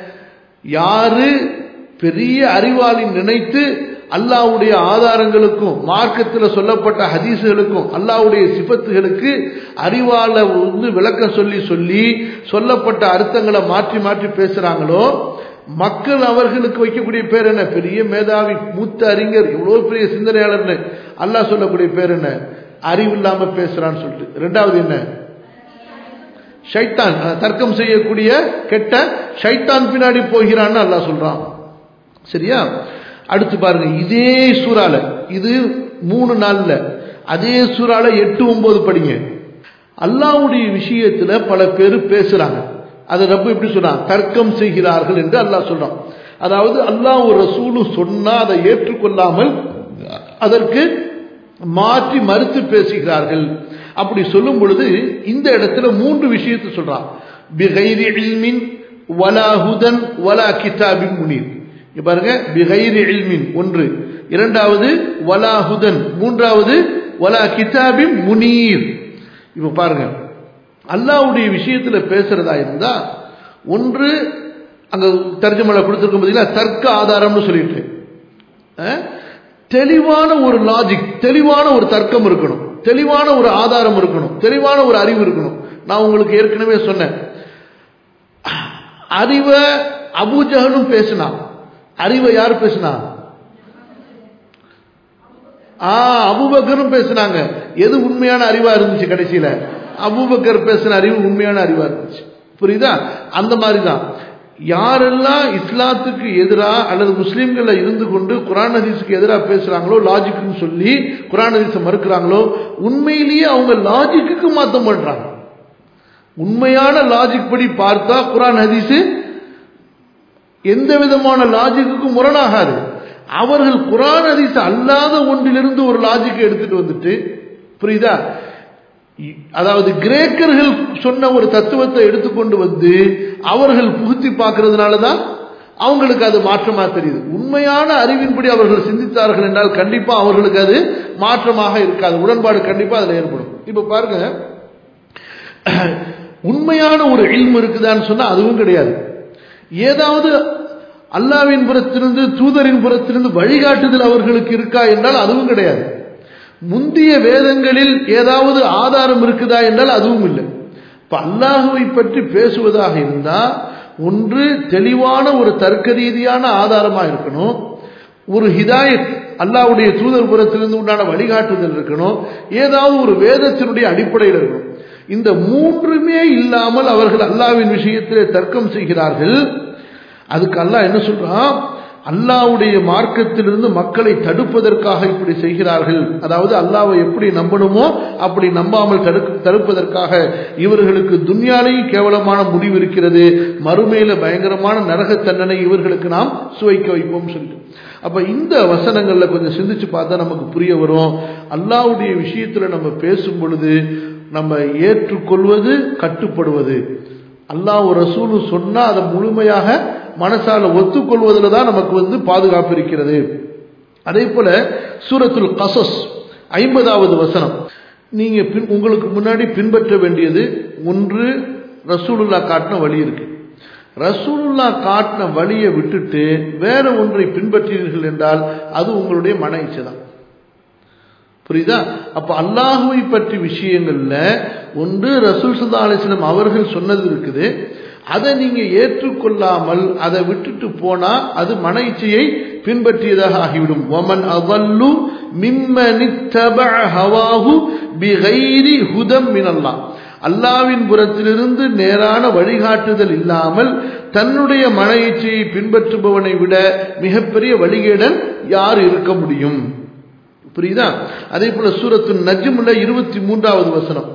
யாரு பெரிய அறிவாளி நினைத்து அல்லாவுடைய ஆதாரங்களுக்கும் மார்க்கத்தில் சொல்லப்பட்ட ஹதீசுகளுக்கும் அல்லாவுடைய சிபத்துகளுக்கு அறிவால வந்து விளக்கம் சொல்லி சொல்லி சொல்லப்பட்ட அர்த்தங்களை மாற்றி மாற்றி பேசுறாங்களோ மக்கள் அவர்களுக்கு வைக்கக்கூடிய பேர் என்ன பெரிய மேதாவி மூத்த அறிஞர் எவ்வளவு பெரிய சிந்தனையாளர்னு அல்லாஹ் சொல்லக்கூடிய பேர் என்ன அறிவு இல்லாம பேசுறான்னு சொல்லிட்டு ரெண்டாவது என்ன ஷைத்தான் தர்க்கம் செய்யக்கூடிய கெட்ட ஷைத்தான் பின்னாடி போகிறான்னு அல்லாஹ் சொல்றான் சரியா அடுத்து பாருங்க இதே சூறால இது மூணு நாள்ல அதே சூறால எட்டு ஒன்பது படிங்க அல்லாவுடைய விஷயத்துல பல பேர் பேசுறாங்க அதை ரப்பு எப்படி சொல்றான் தர்க்கம் செய்கிறார்கள் என்று அல்லாஹ் சொல்றான் அதாவது அல்லாஹ் ஒரு ரசூலு சொன்னா அதை ஏற்றுக்கொள்ளாமல் அதற்கு மாற்றி மறுத்து பேசுகிறார்கள் அப்படி சொல்லும் பொழுது இந்த இடத்துல மூன்று விஷயத்தை சொல்றான் பிகைரி இல்மின் வலா ஹுதன் வலா கிதாபின் முனீர் பாருங்க பிகைரி இல்மின் ஒன்று இரண்டாவது வலா ஹுதன் மூன்றாவது வலா கிதாபின் முனீர் இப்ப பாருங்க அல்லாவுடைய விஷயத்துல பேசுறதா இருந்தா ஒன்று அங்க தர்ஜமலை கொடுத்துருக்கும் பார்த்தீங்களா தர்க்க ஆதாரம்னு சொல்லிட்டு தெளிவான ஒரு லாஜிக் தெளிவான ஒரு தர்க்கம் இருக்கணும் தெளிவான ஒரு ஆதாரம் இருக்கணும் தெளிவான ஒரு அறிவு இருக்கணும் நான் உங்களுக்கு ஏற்கனவே சொன்னேன் அறிவை அபூஜகனும் பேசினான் அறிவை யார் பேசினா ஆ அபுபக்கரும் பேசினாங்க எது உண்மையான அறிவா இருந்துச்சு கடைசியில அபுபக்கர் பேசின அறிவு உண்மையான அறிவா இருந்துச்சு புரியுதா அந்த மாதிரி தான் யாரெல்லாம் இஸ்லாத்துக்கு எதிராக அல்லது முஸ்லீம்கள இருந்து கொண்டு குரான் ஹதீஸுக்கு எதிராக பேசுறாங்களோ லாஜிக்குன்னு சொல்லி குரான் ஹதீஸை மறுக்கிறாங்களோ உண்மையிலேயே அவங்க லாஜிக்கு மாத்தம் பண்றாங்க உண்மையான லாஜிக் படி பார்த்தா குரான் ஹதீஸு எந்த விதமான லாஜிக்குக்கும் முரணாகாது அவர்கள் குரான் ஹதீஸ் அல்லாத ஒன்றிலிருந்து ஒரு லாஜிக்கை எடுத்துட்டு வந்துட்டு புரியுதா அதாவது கிரேக்கர்கள் சொன்ன ஒரு தத்துவத்தை எடுத்துக்கொண்டு வந்து அவர்கள் புகுத்தி பார்க்கறதுனால தான் அவங்களுக்கு அது மாற்றமா தெரியுது உண்மையான அறிவின்படி அவர்கள் சிந்தித்தார்கள் என்றால் கண்டிப்பா அவர்களுக்கு அது மாற்றமாக இருக்காது உடன்பாடு கண்டிப்பா அதுல ஏற்படும் இப்ப பாருங்க உண்மையான ஒரு இல்மு இருக்குதான்னு சொன்னா அதுவும் கிடையாது ஏதாவது அல்லாவின் புறத்திலிருந்து தூதரின் புறத்திலிருந்து வழிகாட்டுதல் அவர்களுக்கு இருக்கா என்றால் அதுவும் கிடையாது முந்திய வேதங்களில் ஏதாவது ஆதாரம் இருக்குதா என்றால் அதுவும் இல்லை இப்ப அல்லாஹுவை பற்றி பேசுவதாக இருந்தா ஒன்று தெளிவான ஒரு தர்க்க ரீதியான ஆதாரமா இருக்கணும் ஒரு ஹிதாயத் அல்லாவுடைய தூதர் புறத்திலிருந்து உண்டான வழிகாட்டுதல் இருக்கணும் ஏதாவது ஒரு வேதத்தினுடைய அடிப்படையில் இருக்கணும் இந்த மூன்றுமே இல்லாமல் அவர்கள் அல்லாவின் விஷயத்திலே தர்க்கம் செய்கிறார்கள் அதுக்கு அல்லாஹ் என்ன சொல்றான் அல்லாவுடைய மார்க்கத்திலிருந்து மக்களை தடுப்பதற்காக இப்படி செய்கிறார்கள் அதாவது அல்லாவை எப்படி நம்பணுமோ அப்படி நம்பாமல் தடுக்க தடுப்பதற்காக இவர்களுக்கு துன்யாலையும் கேவலமான முடிவு இருக்கிறது மறுமையில பயங்கரமான நரக தண்டனை இவர்களுக்கு நாம் சுவைக்க வைப்போம் சொல்லிட்டு அப்ப இந்த வசனங்கள்ல கொஞ்சம் சிந்திச்சு பார்த்தா நமக்கு புரிய வரும் அல்லாவுடைய விஷயத்துல நம்ம பேசும் பொழுது நம்ம ஏற்றுக்கொள்வது கட்டுப்படுவது அல்லாஹ் ஒரு ரசூலு சொன்னா அதை முழுமையாக மனசால ஒத்துக்கொள்வதில் தான் நமக்கு வந்து பாதுகாப்பு இருக்கிறது அதே போல சூரத்துல் கசஸ் ஐம்பதாவது வசனம் நீங்க பின் உங்களுக்கு முன்னாடி பின்பற்ற வேண்டியது ஒன்று ரசூலுல்லா காட்டின வழி இருக்கு ரசூலுல்லா காட்டின வழியை விட்டுட்டு வேற ஒன்றை பின்பற்றீர்கள் என்றால் அது உங்களுடைய மன இச்சை தான் புரியுதா அப்ப அல்லாஹுவை பற்றி விஷயங்கள்ல ஒன்று ரசூல் சல்லா அலிஸ்லம் அவர்கள் சொன்னது இருக்குது அதை நீங்க ஏற்றுக்கொள்ளாமல் அதை விட்டுட்டு போனா அது மன இச்சையை பின்பற்றியதாக ஆகிவிடும் ஒமன் அவல்லு மிம்மனித்தப ஹவாஹு பிகைரி ஹுதம் மினல்லா அல்லாவின் புறத்திலிருந்து நேரான வழிகாட்டுதல் இல்லாமல் தன்னுடைய மன இச்சையை பின்பற்றுபவனை விட மிகப்பெரிய வழிகேடன் யார் இருக்க முடியும் புரியுதா அதே போல சூரத்து நஜ்முல இருபத்தி மூன்றாவது வசனம்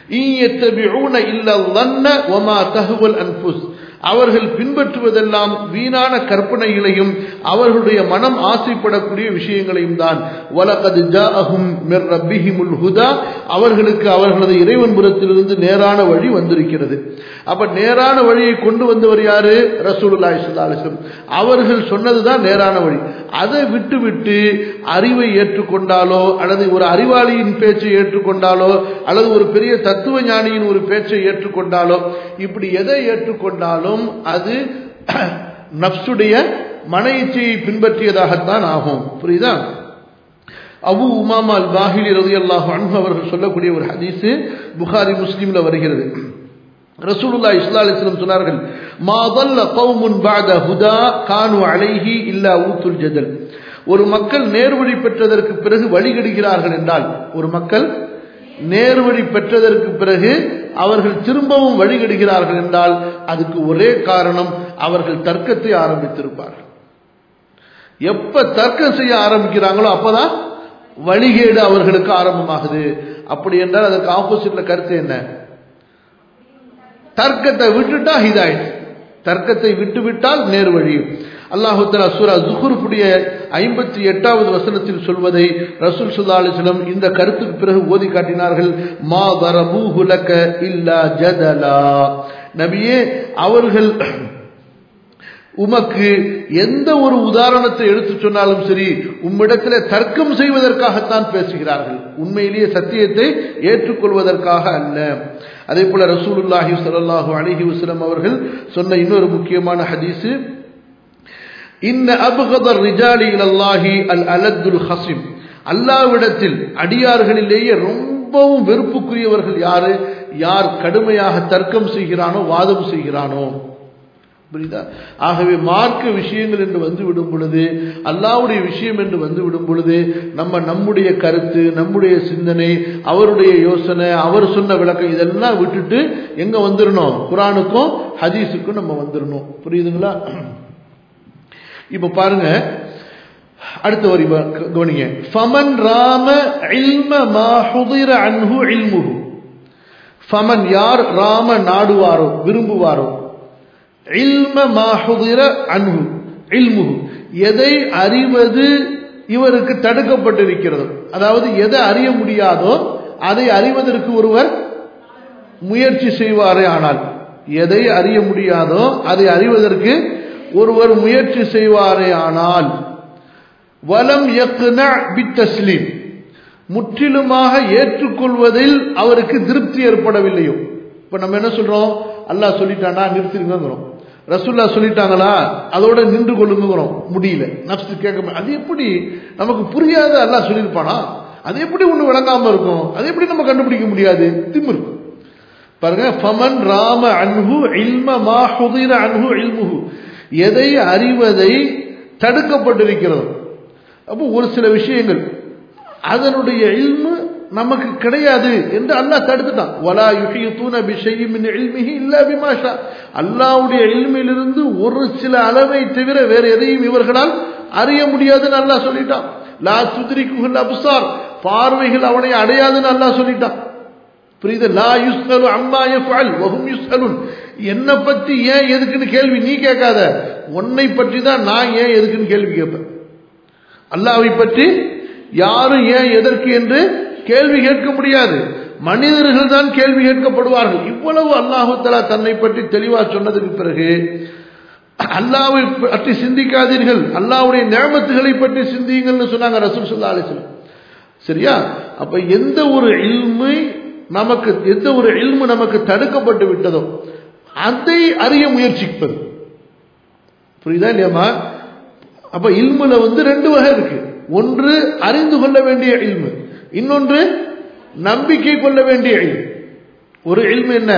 அவர்கள் பின்பற்றுவதெல்லாம் வீணான கற்பனைகளையும் அவர்களுடைய மனம் ஆசைப்படக்கூடிய விஷயங்களையும் தான் வலகது ஜாஅஹும் மிர் ரப்பிஹிமுல் ஹுதா அவர்களுக்கு அவர்களது இறைவன் புறத்திலிருந்து நேரான வழி வந்திருக்கிறது அப்ப நேரான வழியை கொண்டு வந்தவர் யாரு ரசூலுல்லாஹி ஸல்லல்லாஹு அலைஹி வஸல்லம் அவர்கள் சொன்னதுதான் நேரான வழி அதை விட்டு விட்டு அறிவை ஏற்றுக்கொண்டாலோ அல்லது ஒரு அறிவாளியின் பேச்சை ஏற்றுக்கொண்டாலோ அல்லது ஒரு பெரிய தத்துவ ஞானியின் ஒரு பேச்சை ஏற்றுக்கொண்டாலோ இப்படி எதை ஏற்றுக்கொண்டாலும் அது நப்சுடைய மன இச்சையை பின்பற்றியதாகத்தான் ஆகும் புரியுதா அபு உமாமா அல் பாஹிலி ரதி அல்லாஹ் அவர்கள் சொல்லக்கூடிய ஒரு ஹதீஸு புகாரி முஸ்லீம்ல வருகிறது ரசூலுல்லா இஸ்லா அலிஸ்லம் சொன்னார்கள் மாதல்ல கௌமுன் பாத ஹுதா கானு அலைஹி இல்லா ஊத்துல் ஜதல் ஒரு மக்கள் நேர்வழி பெற்றதற்கு பிறகு வழிகெடுகிறார்கள் என்றால் ஒரு மக்கள் நேர்வழி பெற்றதற்கு பிறகு அவர்கள் திரும்பவும் வழிகெடுகிறார்கள் என்றால் அதுக்கு ஒரே காரணம் அவர்கள் தர்க்கத்தை ஆரம்பித்திருப்பார்கள் எப்ப தர்க்கம் செய்ய ஆரம்பிக்கிறாங்களோ அப்பதான் வழிகேடு அவர்களுக்கு ஆரம்பமாகுது அப்படி என்றால் அதற்கு ஆப்போசிட்ல கருத்து என்ன தர்க்கத்தை விட்டுட்டா ஹிதாயத் தர்க்கத்தை விட்டு விட்டால் நேர்வழி அல்லாஹு தலா சூரா ஜுஹுருடைய ஐம்பத்தி எட்டாவது வசனத்தில் சொல்வதை ரசூல் சுல்லா அலிஸ்லம் இந்த கருத்துக்கு பிறகு ஓதி காட்டினார்கள் மா தரபூஹுலக இல்லா ஜதலா நபியே அவர்கள் உமக்கு எந்த ஒரு உதாரணத்தை எடுத்து சொன்னாலும் சரி உம்மிடத்தில் தர்க்கம் செய்வதற்காகத்தான் பேசுகிறார்கள் உண்மையிலேயே சத்தியத்தை ஏற்றுக்கொள்வதற்காக அல்ல அதே போல ரசூலுல்லாஹி ஸல்லல்லாஹு அலைஹி வஸல்லம் அவர்கள் சொன்ன இன்னொரு முக்கியமான ஹதீஸ் இன்ன அபகதர் ரிஜாலி இலல்லாஹி அல் அலத்துல் ஹசிம் அல்லாவிடத்தில் அடியார்களிலேயே ரொம்பவும் வெறுப்புக்குரியவர்கள் யாரு யார் கடுமையாக தர்க்கம் செய்கிறானோ வாதம் செய்கிறானோ புரியுதா ஆகவே மார்க்க விஷயங்கள் என்று வந்து விடும் பொழுது அல்லாவுடைய விஷயம் என்று வந்து விடும் பொழுது நம்ம நம்முடைய கருத்து நம்முடைய சிந்தனை அவருடைய யோசனை அவர் சொன்ன விளக்கம் இதெல்லாம் விட்டுட்டு எங்க வந்துடணும் குரானுக்கும் ஹதீஸுக்கும் நம்ம வந்துடணும் புரியுதுங்களா இப்ப பாருங்க அடுத்த வரி கவனிங்க ஃபமன் ராம இல்ம மா ஹுதிர அன்ஹு இல்முஹு ஃபமன் யார் ராம நாடுவாரோ விரும்புவாரோ இல்ம மா ஹுதிர அன்ஹு இல்முஹு எதை அறிவது இவருக்கு தடுக்கப்பட்டிருக்கிறது அதாவது எதை அறிய முடியாதோ அதை அறிவதற்கு ஒருவர் முயற்சி செய்வாரே ஆனால் எதை அறிய முடியாதோ அதை அறிவதற்கு ஒருவர் முயற்சி செய்வாரே ஆனால் வலம் தஸ்லீம் முற்றிலுமாக ஏற்றுக்கொள்வதில் அவருக்கு திருப்தி ஏற்படவில்லையோ இப்ப நம்ம என்ன சொல்றோம் அல்லாஹ் சொல்லிட்டானா நிறுத்திருங்கிறோம் ரசுல்லா சொல்லிட்டாங்களா அதோட நின்று கொள்ளுங்கிறோம் முடியல நப்சு கேட்க அது எப்படி நமக்கு புரியாத அல்லாஹ் சொல்லியிருப்பானா அது எப்படி ஒண்ணு விளங்காம இருக்கும் அது எப்படி நம்ம கண்டுபிடிக்க முடியாது திமிரு பாருங்க ஃபமன் ராம அன்ஹு இல்ம மா ஹுதிர அன்ஹு இல்முஹு எதை அறிவதை தடுக்கப்பட்டிருக்கிறது அப்போ ஒரு சில விஷயங்கள் அதனுடைய இல்மு நமக்கு கிடையாது என்று அல்லாஹ் தடுத்துட்டான் வலா யுஹியுத்தூன பிஷையின் மின் இல்மிஹி இல்லா பிமாஷா அல்லாஹ்வுடைய இல்மிலிருந்து ஒரு சில அளவை தவிர வேற எதையும் இவர்களால் அறிய முடியாதுன்னு அல்லாஹ் சொல்லிட்டான் லா துத்ரிகுல் அப்சார் பார்வைகள் அவனை அடையாதுன்னு அல்லாஹ் சொல்லிட்டான் புரியுது லா யுஸ்அலு அம்மா யஃபஅல் வஹும் யுஸ்அலுன் என்ன பத்தி ஏன் எதுக்குன்னு கேள்வி நீ கேட்காத உன்னை பற்றி தான் நான் ஏன் எதுக்குன்னு கேள்வி கேட்பேன் அல்லாவை பற்றி யாரும் ஏன் எதற்கு என்று கேள்வி கேட்க முடியாது மனிதர்கள் தான் கேள்வி கேட்கப்படுவார்கள் இவ்வளவு அல்லாஹு தலா தன்னை பற்றி தெளிவா சொன்னதுக்கு பிறகு அல்லாவை பற்றி சிந்திக்காதீர்கள் அல்லாவுடைய நியமத்துகளை பற்றி சிந்தியுங்கள்னு சொன்னாங்க ரசூல் சுல்லா அலிஸ்லாம் சரியா அப்ப எந்த ஒரு இல்மை நமக்கு எந்த ஒரு இல்மு நமக்கு தடுக்கப்பட்டு விட்டதோ அதை அறிய முயற்சிப்பது புரியுதா இல்லையாமா அப்ப இல்முல வந்து ரெண்டு வகை இருக்கு ஒன்று அறிந்து கொள்ள வேண்டிய இல்மு இன்னொன்று நம்பிக்கை கொள்ள வேண்டிய இல்மு ஒரு இல்மு என்ன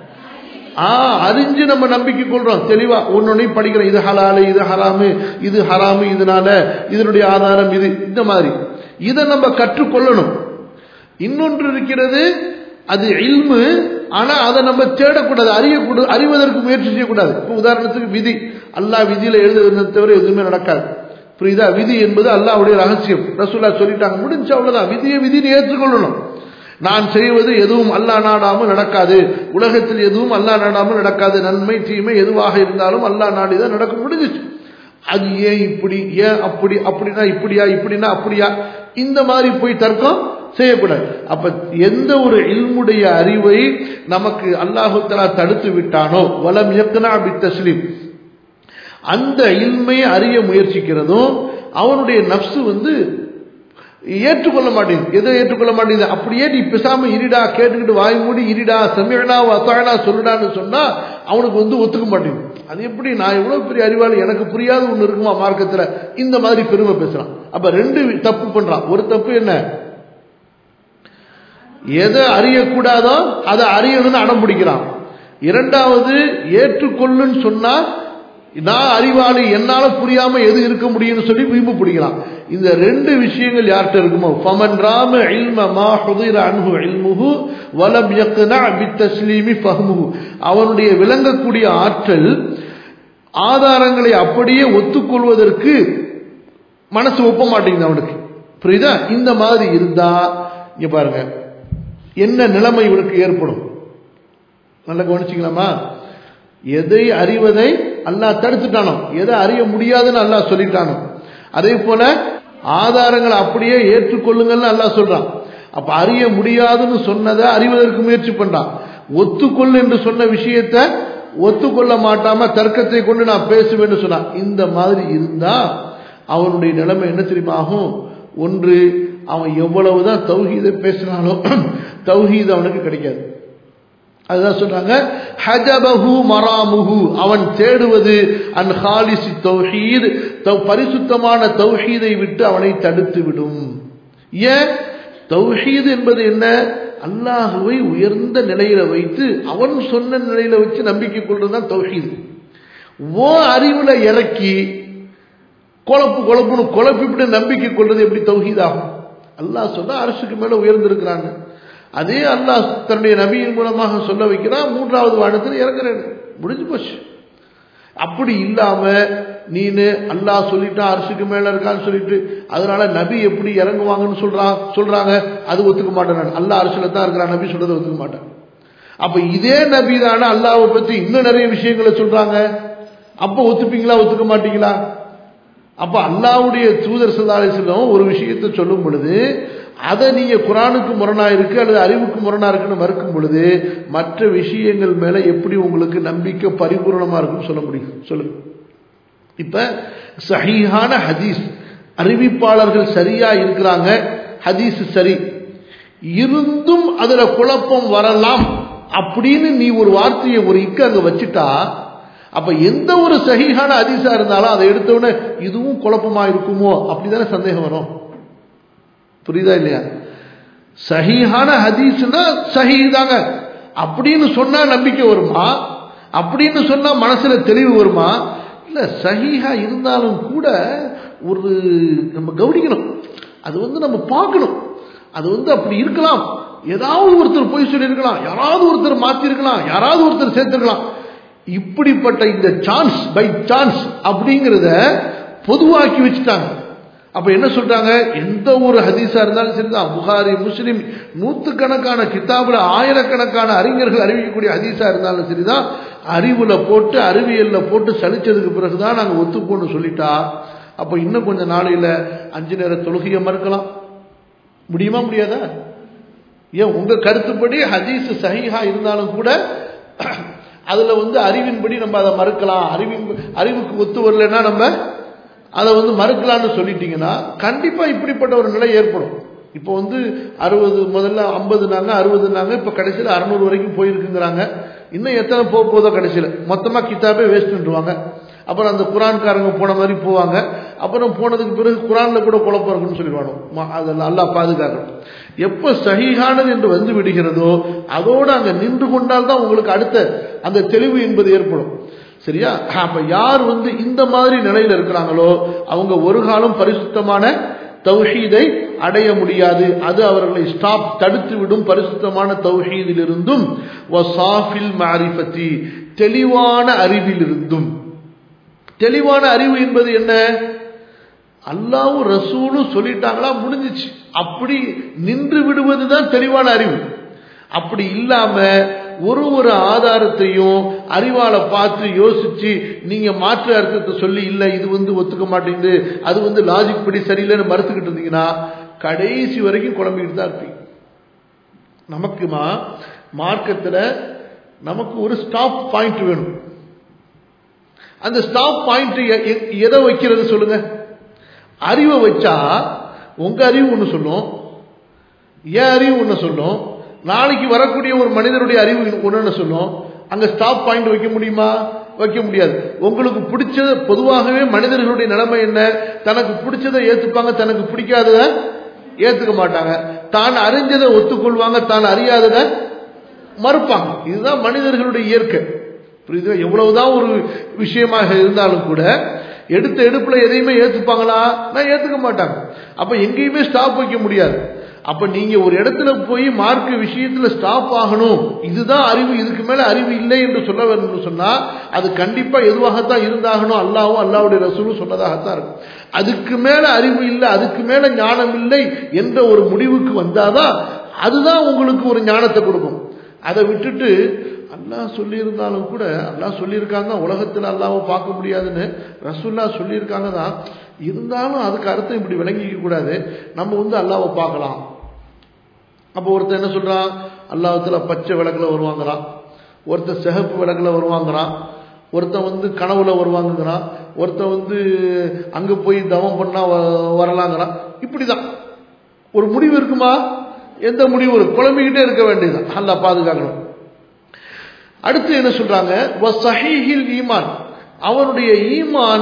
ஆ அறிஞ்சு நம்ம நம்பிக்கை கொள்றோம் தெளிவா ஒன்னொன்னையும் படிக்கிறோம் இது ஹலாலு இது ஹராமு இது ஹராமு இதனால இதனுடைய ஆதாரம் இது இந்த மாதிரி இதை நம்ம கற்றுக்கொள்ளணும் இன்னொன்று இருக்கிறது அது இல்மு ஆனா அதை நம்ம தேடக்கூடாது அறியக்கூடாது அறிவதற்கு முயற்சி செய்யக்கூடாது இப்போ உதாரணத்துக்கு விதி அல்லாஹ் விதியில எழுதுறதை தவிர எதுவுமே நடக்காது புரியுதா விதி என்பது அல்லாஹ்வுடைய ரகசியம் ரசூல்லா சொல்லிட்டாங்க முடிஞ்சு அவ்வளவுதான் விதியை விதியை ஏற்றுக்கொள்ளணும் நான் செய்வது எதுவும் அல்லாஹ் நாடாமல் நடக்காது உலகத்தில் எதுவும் அல்லாஹ் நாடாமல் நடக்காது நன்மை தீமை எதுவாக இருந்தாலும் அல்லாஹ் நாடிதான் நடக்கும் முடிஞ்சிச்சு அது ஏன் இப்படி ஏன் அப்படி அப்படின்னா இப்படியா இப்படின்னா அப்படியா இந்த மாதிரி போய் தர்க்கம் செய்யக்கூடாது அப்ப எந்த ஒரு இல்முடைய அறிவை நமக்கு அல்லாஹு தலா தடுத்து விட்டானோ வலம் இயக்குனா அப்படி தஸ்லீம் அந்த இல்மை அறிய முயற்சிக்கிறதும் அவனுடைய நப்சு வந்து ஏற்றுக்கொள்ள மாட்டேங்குது எதை ஏற்றுக்கொள்ள மாட்டேங்குது அப்படியே நீ பேசாம இருடா கேட்டுக்கிட்டு வாய் மூடி இருடா சமையனா வசாயனா சொல்லுடான்னு சொன்னா அவனுக்கு வந்து ஒத்துக்க மாட்டேங்குது அது எப்படி நான் எவ்வளவு பெரிய அறிவாளி எனக்கு புரியாத ஒண்ணு இருக்குமா மார்க்கத்துல இந்த மாதிரி பெருமை பேசுறான் அப்ப ரெண்டு தப்பு பண்றான் ஒரு தப்பு என்ன எதை அறியக்கூடாதோ அதை அறியணும்னு அடம் பிடிக்கிறான் இரண்டாவது ஏற்றுக்கொள்ளுன்னு சொன்னா நான் அறிவாளி என்னால புரியாம எது இருக்க முடியும்னு சொல்லி வீம்பு பிடிக்கிறான் இந்த ரெண்டு விஷயங்கள் யார்கிட்ட இருக்குமோ ஃபமன் ராம இல்ம மா ஹுதிர அன்ஹு இல்முஹு வலம் யக்னா பித்தஸ்லீமி ஃபஹ்முஹு அவனுடைய விளங்கக்கூடிய ஆற்றல் ஆதாரங்களை அப்படியே ஒத்துக்கொள்வதற்கு மனசு ஒப்ப மாட்டேங்குது அவனுக்கு புரியுதா இந்த மாதிரி இருந்தா இங்க பாருங்க என்ன நிலைமை இவனுக்கு ஏற்படும் நல்லா கவனிச்சிக்கலாமா எதை அறிவதை அல்லாஹ் தடுத்துட்டானோ எதை அறிய முடியாதுன்னு அல்லாஹ் சொல்லிட்டானோ அதே போல ஆதாரங்களை அப்படியே ஏற்றுக்கொள்ளுங்கள்னு அல்லாஹ் சொல்றான் அப்ப அறிய முடியாதுன்னு சொன்னதை அறிவதற்கு முயற்சி பண்றான் ஒத்துக்கொள் என்று சொன்ன விஷயத்தை ஒத்துக்கொள்ள மாட்டாம தர்க்கத்தை கொண்டு நான் பேசுவேன்னு சொன்னான் இந்த மாதிரி இருந்தா அவனுடைய நிலைமை என்ன தெரியுமா ஆகும் ஒன்று அவன் எவ்வளவுதான் தௌஹீதை பேசினாலும் தௌஹீத் அவனுக்கு கிடைக்காது அதுதான் சொல்றாங்க ஹஜபஹு மராமுஹு அவன் தேடுவது அன் ஹாலிசி தௌஹீத் பரிசுத்தமான தௌஹீதை விட்டு அவனை தடுத்து விடும் ஏன் தௌஹீத் என்பது என்ன அல்லாஹுவை உயர்ந்த நிலையில வைத்து அவன் சொன்ன நிலையில வச்சு நம்பிக்கை கொள்றதுதான் தௌஹீத் ஓ அறிவுல இறக்கி குழப்பு குழப்புன்னு குழப்பிவிட்டு நம்பிக்கை கொள்றது எப்படி தௌஹீத் ஆகும் அல்லாஹ் சொன்னா அரசுக்கு மேல உயர்ந்திருக்கிறாங்க அதே அல்லாஹ் தன்னுடைய நபியின் மூலமாக சொல்ல வைக்கிறான் மூன்றாவது வானத்தில் இறங்குறேன் முடிஞ்சு போச்சு அப்படி இல்லாம நீனு அல்லாஹ் சொல்லிட்டான் அரசுக்கு மேல இருக்கான்னு சொல்லிட்டு அதனால நபி எப்படி இறங்குவாங்கன்னு சொல்றான் சொல்றாங்க அது ஒத்துக்க மாட்டேன் நான் அல்லாஹ் அரசுல தான் இருக்கிறான் நபி சொல்றதை ஒத்துக்க மாட்டேன் அப்ப இதே நபி தானே அல்லாவை பத்தி இன்னும் நிறைய விஷயங்களை சொல்றாங்க அப்ப ஒத்துப்பீங்களா ஒத்துக்க மாட்டீங்களா அப்ப அல்லாவுடைய தூதர் சதாலை செல்லம் ஒரு விஷயத்தை சொல்லும் பொழுது அதை நீங்க குரானுக்கு முரணா இருக்கு அல்லது அறிவுக்கு முரணா இருக்குன்னு மறுக்கும் பொழுது மற்ற விஷயங்கள் மேல எப்படி உங்களுக்கு நம்பிக்கை பரிபூர்ணமா இருக்குன்னு சொல்ல முடியும் சொல்லுங்க இப்ப சஹீஹான ஹதீஸ் அறிவிப்பாளர்கள் சரியா இருக்கிறாங்க ஹதீஸ் சரி இருந்தும் அதுல குழப்பம் வரலாம் அப்படின்னு நீ ஒரு வார்த்தையை ஒரு இக்கு அங்க வச்சுட்டா அப்ப எந்த ஒரு சகிஹான ஹதீஸா இருந்தாலும் அதை எடுத்தவுடனே இதுவும் குழப்பமா இருக்குமோ அப்படிதானே சந்தேகம் வரும் புரியுதா இல்லையா சஹீஹான ஹதீஸ்னா சஹீ தாங்க அப்படின்னு சொன்னா நம்பிக்கை வருமா அப்படின்னு சொன்னா மனசுல தெளிவு வருமா இல்ல சஹீஹா இருந்தாலும் கூட ஒரு நம்ம கவனிக்கணும் அது வந்து நம்ம பார்க்கணும் அது வந்து அப்படி இருக்கலாம் ஏதாவது ஒருத்தர் போய் சொல்லியிருக்கலாம் யாராவது ஒருத்தர் மாத்திருக்கலாம் யாராவது ஒருத்தர் சேர்த்திருக்கலாம் இப்படிப்பட்ட இந்த சான்ஸ் பை சான்ஸ் அப்படிங்கிறத பொதுவாக்கி வச்சுட்டாங்க அப்ப என்ன சொல்றாங்க எந்த ஒரு ஹதீஸா இருந்தாலும் சரிதான் புகாரி முஸ்லிம் நூத்துக்கணக்கான கிதாபுல ஆயிரக்கணக்கான அறிஞர்கள் அறிவிக்கக்கூடிய ஹதீஸா இருந்தாலும் சரிதான் அறிவுல போட்டு அறிவியல்ல போட்டு சலிச்சதுக்கு பிறகுதான் நாங்க ஒத்துப்போன்னு சொல்லிட்டா அப்ப இன்னும் கொஞ்சம் நாளையில அஞ்சு நேர தொழுகையை மறுக்கலாம் முடியுமா முடியாதா ஏன் உங்க கருத்துப்படி ஹதீஸ் சஹீஹா இருந்தாலும் கூட அதுல வந்து அறிவின்படி நம்ம அதை மறுக்கலாம் அறிவின் அறிவுக்கு ஒத்து வரலன்னா நம்ம அதை வந்து மறுக்கலான்னு சொல்லிட்டீங்கன்னா கண்டிப்பா இப்படிப்பட்ட ஒரு நிலை ஏற்படும் இப்போ வந்து அறுபது முதல்ல ஐம்பதுனாங்க அறுபதுனாங்க இப்போ கடைசியில் அறுநூறு வரைக்கும் போயிருக்குங்கிறாங்க இன்னும் எத்தனை போக போதோ கடைசியில் மொத்தமாக கித்தாபே வேஸ்ட்ன்றுவாங்க அப்புறம் அந்த குரான்காரங்க போன மாதிரி போவாங்க அப்புறம் போனதுக்கு பிறகு குரான்ல கூட குழப்பம் இருக்குன்னு சொல்லிடுவானோ அதெல்லாம் அல்லா பாதுகாக்கணும் எப்போ சகிஹானது என்று வந்து விடுகிறதோ அதோடு அங்கே நின்று கொண்டால் தான் உங்களுக்கு அடுத்த அந்த தெளிவு என்பது ஏற்படும் சரியா அப்ப யார் வந்து இந்த மாதிரி நிலையில இருக்கிறாங்களோ அவங்க ஒரு காலம் பரிசுத்தமான தௌஹீதை அடைய முடியாது அது அவர்களை ஸ்டாப் தடுத்து விடும் பரிசுத்தமான தௌஹீதிலிருந்தும் வசாஃபில் மாரிஃபத்தி தெளிவான அறிவிலிருந்தும் தெளிவான அறிவு என்பது என்ன அல்லாவும் ரசூலும் சொல்லிட்டாங்களா முடிஞ்சிச்சு அப்படி நின்று விடுவதுதான் தெளிவான அறிவு அப்படி இல்லாம ஒரு ஒரு ஆதாரத்தையும் அறிவால பார்த்து யோசிச்சு நீங்க மாற்று அர்த்தத்தை சொல்லி இல்ல இது வந்து ஒத்துக்க மாட்டேங்குது அது வந்து லாஜிக் படி சரியில்லைன்னு மறுத்துக்கிட்டு இருந்தீங்கன்னா கடைசி வரைக்கும் குழம்பிக்கிட்டு தான் இருப்பீங்க நமக்குமா மார்க்கத்துல நமக்கு ஒரு ஸ்டாப் பாயிண்ட் வேணும் அந்த ஸ்டாப் பாயிண்ட் எதை வைக்கிறது சொல்லுங்க அறிவை வச்சா உங்க அறிவு ஒன்று சொல்லும் என் அறிவு ஒன்று சொல்லும் நாளைக்கு வரக்கூடிய ஒரு மனிதனுடைய அறிவு ஒன்று சொல்லும் அங்க ஸ்டாப் பாயிண்ட் வைக்க முடியுமா வைக்க முடியாது உங்களுக்கு பிடிச்சது பொதுவாகவே மனிதர்களுடைய நிலைமை என்ன தனக்கு பிடிச்சதை ஏத்துப்பாங்க தனக்கு பிடிக்காதத ஏத்துக்க மாட்டாங்க தான் அறிஞ்சதை ஒத்துக்கொள்வாங்க தான் அறியாததை மறுப்பாங்க இதுதான் மனிதர்களுடைய இயற்கை புரியுது எவ்வளவுதான் ஒரு விஷயமாக இருந்தாலும் கூட எடுத்த எடுப்புல எதையுமே ஏத்துப்பாங்களா நான் ஏத்துக்க மாட்டாங்க அப்ப எங்கேயுமே ஸ்டாப் வைக்க முடியாது அப்ப நீங்க ஒரு இடத்துல போய் மார்க் விஷயத்துல ஸ்டாப் ஆகணும் இதுதான் அறிவு இதுக்கு மேல அறிவு இல்லை என்று சொல்ல வேண்டும் சொன்னா அது கண்டிப்பா எதுவாகத்தான் இருந்தாகணும் அல்லாவும் அல்லாவுடைய ரசூலும் சொன்னதாகத்தான் இருக்கும் அதுக்கு மேல அறிவு இல்லை அதுக்கு மேல ஞானம் இல்லை என்ற ஒரு முடிவுக்கு வந்தாதான் அதுதான் உங்களுக்கு ஒரு ஞானத்தை கொடுக்கும் அதை விட்டுட்டு அல்லாஹ் சொல்லியிருந்தாலும் கூட அல்லாஹ் சொல்லியிருக்காங்க உலகத்தில் அல்லாவை பார்க்க முடியாதுன்னு ரசுல்லா சொல்லியிருக்காங்க தான் இருந்தாலும் அதுக்கு அர்த்தம் இப்படி விளங்கிக்க கூடாது நம்ம வந்து அல்லாவை பார்க்கலாம் அப்போ ஒருத்தர் என்ன சொல்றான் அல்லாஹத்துல பச்சை விளக்குல வருவாங்கிறான் ஒருத்தர் சிகப்பு விளக்குல வருவாங்கிறான் ஒருத்தன் வந்து கனவுல வருவாங்கிறான் ஒருத்தன் வந்து அங்க போய் தவம் பண்ணா வரலாங்கிறான் இப்படிதான் ஒரு முடிவு இருக்குமா எந்த முடிவு இருக்கு குழம்பிக்கிட்டே இருக்க வேண்டியதுதான் அல்லா பாதுகாக்கணும் அடுத்து என்ன சொல்றாங்க சஹீஹில் ஈமான் அவனுடைய ஈமான்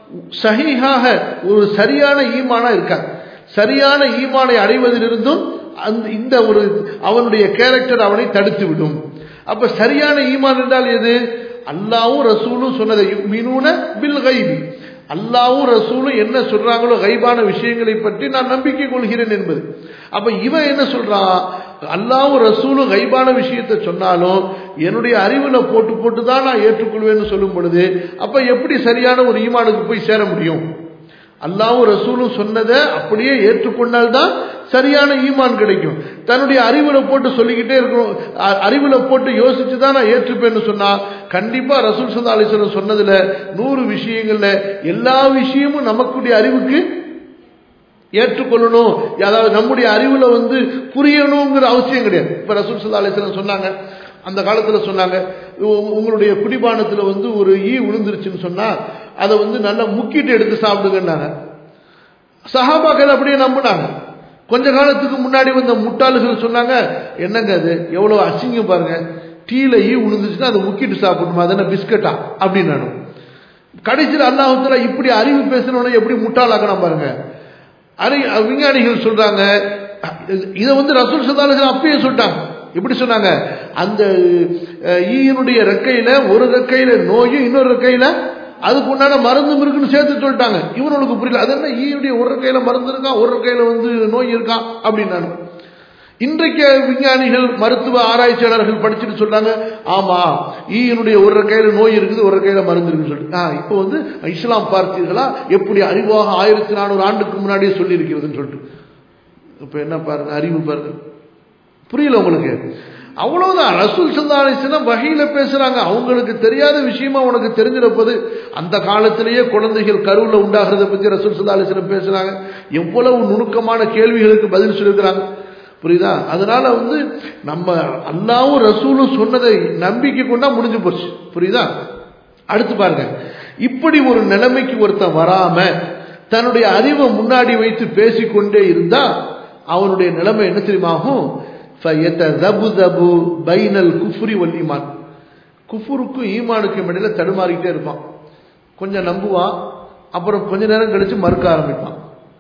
சஹீஹாக ஒரு சரியான ஈமானா இருக்காங்க சரியான ஈமானை அடைவதிலிருந்தும் அந்த இந்த ஒரு அவனுடைய கேரக்டர் அவனை தடுத்து விடும் அப்ப சரியான ஈமான் என்றால் எது அல்லாவும் ரசூலும் சொன்னதை மீனூன பில் கைபி அல்லாவும் ரசூலும் என்ன சொல்றாங்களோ கைபான விஷயங்களை பற்றி நான் நம்பிக்கை கொள்கிறேன் என்பது அப்ப இவன் என்ன சொல்றான் அல்லாவும் ரசூலும் கைபான விஷயத்தை சொன்னாலும் என்னுடைய அறிவுல போட்டு போட்டு தான் நான் ஏற்றுக்கொள்வேன்னு சொல்லும் பொழுது அப்ப எப்படி சரியான ஒரு ஈமானுக்கு போய் சேர முடியும் அல்லாவும் ரசூலும் சொன்னதை அப்படியே ஏற்றுக்கொண்டால்தான் சரியான ஈமான் கிடைக்கும் தன்னுடைய அறிவுல போட்டு சொல்லிக்கிட்டே இருக்கணும் அறிவுல போட்டு யோசிச்சு தான் நான் ஏற்றுப்பேன்னு சொன்னா கண்டிப்பா ரசூல் சல்லா அலிஸ்வரம் சொன்னதுல நூறு விஷயங்கள்ல எல்லா விஷயமும் நமக்குடைய அறிவுக்கு ஏற்றுக்கொள்ளணும் அதாவது நம்முடைய அறிவுல வந்து புரியணுங்கிற அவசியம் கிடையாது இப்ப ரசூல் சல்லா அலிஸ்வரம் சொன்னாங்க அந்த காலத்துல சொன்னாங்க உங்களுடைய குடிபானத்துல வந்து ஒரு ஈ விழுந்துருச்சுன்னு சொன்னா அதை வந்து நல்லா முக்கிட்டு எடுத்து சாப்பிடுங்கன்னாங்க சஹாபாக்கள் அப்படியே நம்பினாங்க கொஞ்ச காலத்துக்கு முன்னாடி வந்த முட்டாளுகள் சொன்னாங்க என்னங்க அது எவ்வளவு அசிங்கம் பாருங்க டீல ஈ விழுந்துச்சுன்னா அதை முக்கிட்டு சாப்பிடணுமா அது என்ன பிஸ்கட்டா அப்படின்னு நானும் கடைசியில் அல்லாஹத்துல இப்படி அறிவு பேசுறவன எப்படி முட்டாளாக்கணும் பாருங்க அறி விஞ்ஞானிகள் சொல்றாங்க இதை வந்து ரசூல் சதாலசன் அப்பயே சொல்லிட்டாங்க எப்படி சொன்னாங்க அந்த ஈயினுடைய ரெக்கையில ஒரு ரெக்கையில நோயும் இன்னொரு ரெக்கையில அதுக்கு உண்டான மருந்தும் இருக்குன்னு சேர்த்து சொல்லிட்டாங்க இவனுக்கு புரியல அது என்ன ஈயுடைய ஒரு கையில மருந்து இருக்கான் ஒரு கையில வந்து நோய் இருக்கான் அப்படின்னு இன்றைக்கு விஞ்ஞானிகள் மருத்துவ ஆராய்ச்சியாளர்கள் படிச்சுட்டு சொல்றாங்க ஆமா ஈயினுடைய ஒரு கையில நோய் இருக்குது ஒரு கையில மருந்து இருக்குன்னு சொல்லிட்டு இப்போ வந்து இஸ்லாம் பார்த்தீர்களா எப்படி அறிவாக ஆயிரத்தி நானூறு ஆண்டுக்கு முன்னாடியே சொல்லி இருக்கிறதுன்னு சொல்லிட்டு இப்ப என்ன பாருங்க அறிவு பாருங்க புரியல உங்களுக்கு அவ்வளவுதான் ரசூல் சந்தாலிசனம் வகையில பேசுறாங்க அவங்களுக்கு தெரியாத விஷயமா உனக்கு தெரிஞ்சிருப்பது அந்த காலத்திலேயே குழந்தைகள் கருவில் உண்டாகிறத பத்தி ரசூல் சந்தாலிசனம் பேசுறாங்க எவ்வளவு நுணுக்கமான கேள்விகளுக்கு பதில் சொல்லியிருக்கிறாங்க புரியுதா அதனால வந்து நம்ம அல்லாவும் ரசூலும் சொன்னதை நம்பிக்கை கொண்டா முடிஞ்சு போச்சு புரியுதா அடுத்து பாருங்க இப்படி ஒரு நிலைமைக்கு ஒருத்தன் வராம தன்னுடைய அறிவை முன்னாடி வைத்து பேசிக்கொண்டே இருந்தா அவனுடைய நிலைமை என்ன தெரியுமாகும் பைனல் குஃப்ரி ஒல் ஈமான் குஃபுருக்கும் ஈமானுக்கும் இடையில தடுமாறிக்கிட்டே இருப்பான் கொஞ்சம் நம்புவான் அப்புறம் கொஞ்ச நேரம் கழிச்சு மறுக்க ஆரம்பிப்பான்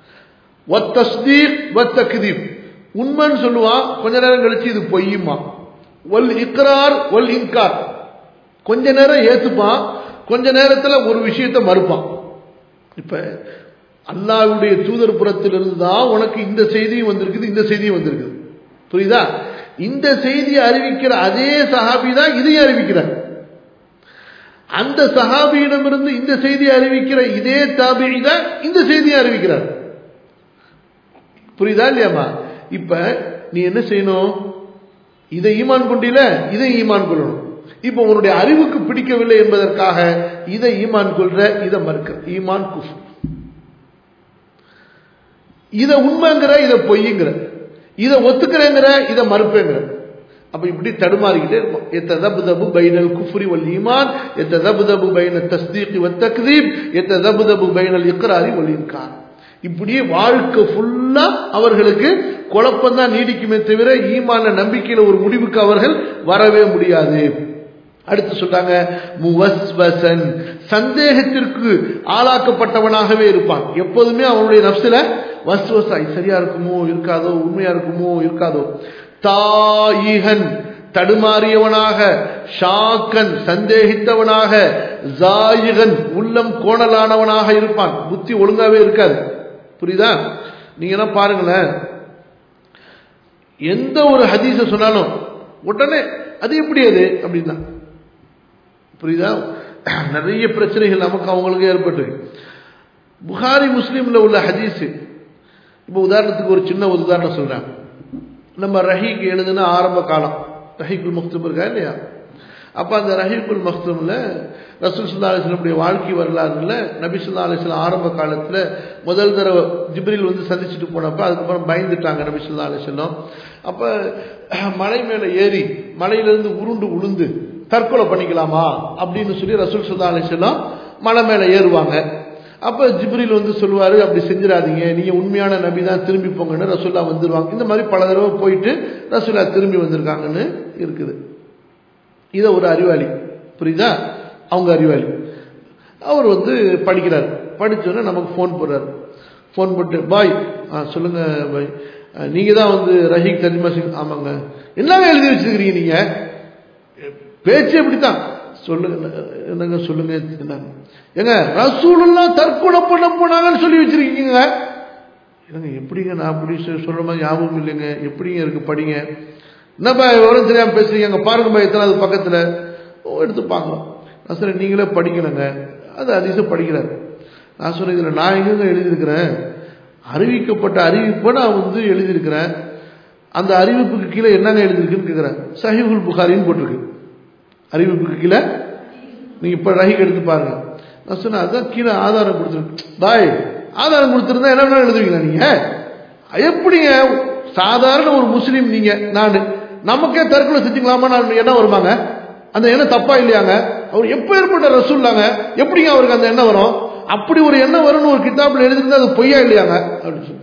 உண்மைன்னு சொல்லுவான் கொஞ்ச நேரம் கழிச்சு இது பொய்யுமா ஒல் இக்ரார் ஒல் இன்கார் கொஞ்ச நேரம் ஏத்துப்பான் கொஞ்ச நேரத்துல ஒரு விஷயத்தை மறுப்பான் இப்ப அல்லாஹ்வுடைய தூதர் புறத்திலிருந்து தான் உனக்கு இந்த செய்தியும் வந்திருக்குது இந்த செய்தியும் வந்திருக்குது புரியுதா இந்த செய்தியை அறிவிக்கிற அதே சஹாபி தான் இதையும் அறிவிக்கிறார் அந்த சஹாபியிடமிருந்து இந்த செய்தியை அறிவிக்கிற இதே தாபிழி தான் இந்த செய்தியை அறிவிக்கிறார் புரியுதா இல்லையாமா இப்ப நீ என்ன செய்யணும் இதை ஈமான் கொண்டில இதை ஈமான் கொள்ளணும் இப்ப உன்னுடைய அறிவுக்கு பிடிக்கவில்லை என்பதற்காக இதை ஈமான் கொள்ற இதை மறுக்கிற ஈமான் குஃப் இதை உண்மைங்கிற இதை பொய்யுங்கிற இதை ஒத்துக்கிறேங்கிற இதை மறுப்பேங்கிற அப்ப இப்படி தடுமாறிக்கிட்டே இருக்கும் எத்ததபுதபு பைனல் குஃப்ரி வல் ஈமான் எத்ததபுதபு பைன தஸ்தீக் வத் தக்தீப் எத்ததபுதபு பைனல் இக்ராரி வல் இன்கார் இப்படியே வாழ்க்கை ஃபுல்லா அவர்களுக்கு குழப்பம் தான் நீடிக்குமே தவிர ஈமான நம்பிக்கையில ஒரு முடிவுக்கு அவர்கள் வரவே முடியாது அடுத்து சொல்றாங்க முவஸ்வசன் சந்தேகத்திற்கு ஆளாக்கப்பட்டவனாகவே இருப்பான் எப்போதுமே அவனுடைய நப்சில வஸ்வசாய் சரியா இருக்குமோ இருக்காதோ உண்மையா இருக்குமோ இருக்காதோ தாயிகன் தடுமாறியவனாக ஷாக்கன் சந்தேகித்தவனாக ஜாயிகன் உள்ளம் கோணலானவனாக இருப்பான் புத்தி ஒழுங்காவே இருக்காது புரியுதா நீங்க என்ன பாருங்களேன் எந்த ஒரு ஹதீஸ சொன்னாலும் உடனே அது எப்படி அது அப்படின்னா புரியுதா நிறைய பிரச்சனைகள் நமக்கு அவங்களுக்கு ஏற்பட்டு புகாரி முஸ்லீம்ல உள்ள ஹதீஸ் இப்போ உதாரணத்துக்கு ஒரு சின்ன ஒரு உதாரணம் சொல்றேன் நம்ம ரஹீக் எழுதுன ஆரம்ப காலம் ரஹீக்குல் மக்தூம் இருக்கா இல்லையா அப்ப அந்த ரஹீக்குல் மக்தூம்ல ரசூல் சுல்லா அலிஸ்லமுடைய வாழ்க்கை வரலாறுல நபி சுல்லா அலிஸ்லாம் ஆரம்ப காலத்துல முதல் தடவை ஜிப்ரில் வந்து சந்திச்சுட்டு போனப்ப அதுக்கப்புறம் பயந்துட்டாங்க நபி சுல்லா அலிஸ்லாம் அப்ப மலை மேல ஏறி மலையிலிருந்து உருண்டு உளுந்து தற்கொலை பண்ணிக்கலாமா அப்படின்னு சொல்லி ரசூல் சுல்லா அலிஸ்லாம் மலை மேல ஏறுவாங்க அப்ப ஜிப்ரில் வந்து சொல்லுவாரு அப்படி செஞ்சிடாதீங்க நீங்க உண்மையான நபி தான் திரும்பி போங்கன்னு ரசூல்லா வந்துருவாங்க இந்த மாதிரி பல தடவை போயிட்டு ரசூல்லா திரும்பி வந்திருக்காங்கன்னு இருக்குது இதை ஒரு அறிவாளி புரியுதா அவங்க அறிவாளி அவர் வந்து படிக்கிறார் படிச்சோன்னே நமக்கு ஃபோன் போடுறாரு ஃபோன் போட்டு பாய் ஆ சொல்லுங்க பாய் நீங்க தான் வந்து ரஹீக் தர்ஜிமா சிங் ஆமாங்க என்னங்க எழுதி வச்சிருக்கிறீங்க நீங்க பேச்சு எப்படித்தான் சொல்லுங்க என்னங்க சொல்லுங்க என்னங்க ஏங்க ரசூலெல்லாம் தற்கொலை பண்ண போனாங்கன்னு சொல்லி வச்சிருக்கீங்க என்னங்க எப்படிங்க நான் அப்படி சொல்ற மாதிரி ஞாபகம் இல்லைங்க எப்படிங்க இருக்கு படிங்க என்னப்பா எவ்வளவு தெரியாம பேசுறீங்க அங்க பாருங்கப்பா எத்தனாவது பக்கத்துல ஓ எடுத்து பார்க்கலாம் நான் சொன்னேன் நீங்களே படிக்கணுங்க அது அதிசம் படிக்கிறாரு நான் சொன்னேன் இதுல நான் எங்க எழுதியிருக்கிறேன் அறிவிக்கப்பட்ட அறிவிப்பை நான் வந்து எழுதியிருக்கிறேன் அந்த அறிவிப்புக்கு கீழே என்னங்க எழுதிருக்குன்னு கேட்கிறேன் சஹிபுல் புகாரின்னு போட்டிருக்கு அறிவிப்புக்கு கீழே நீங்க இப்ப ரஹிக் எடுத்து பாருங்க நான் சொன்னேன் அதான் கீழே ஆதாரம் கொடுத்துருக்கு பாய் ஆதாரம் கொடுத்துருந்தா என்ன எழுதுவீங்களா நீங்க எப்படிங்க சாதாரண ஒரு முஸ்லீம் நீங்க நான் நமக்கே தற்கொலை செஞ்சுக்கலாமா நான் என்ன வருவாங்க அந்த எண்ணம் தப்பா இல்லையாங்க அவர் எப்ப ஏற்பட்ட ரசூல்லாங்க எப்படிங்க அவருக்கு அந்த எண்ணம் வரும் அப்படி ஒரு எண்ணம் வரும்னு ஒரு கிதாபில் எழுதிருந்தா அது பொய்யா இல்லையாங்க அப்படின்னு சொல்லிட்டு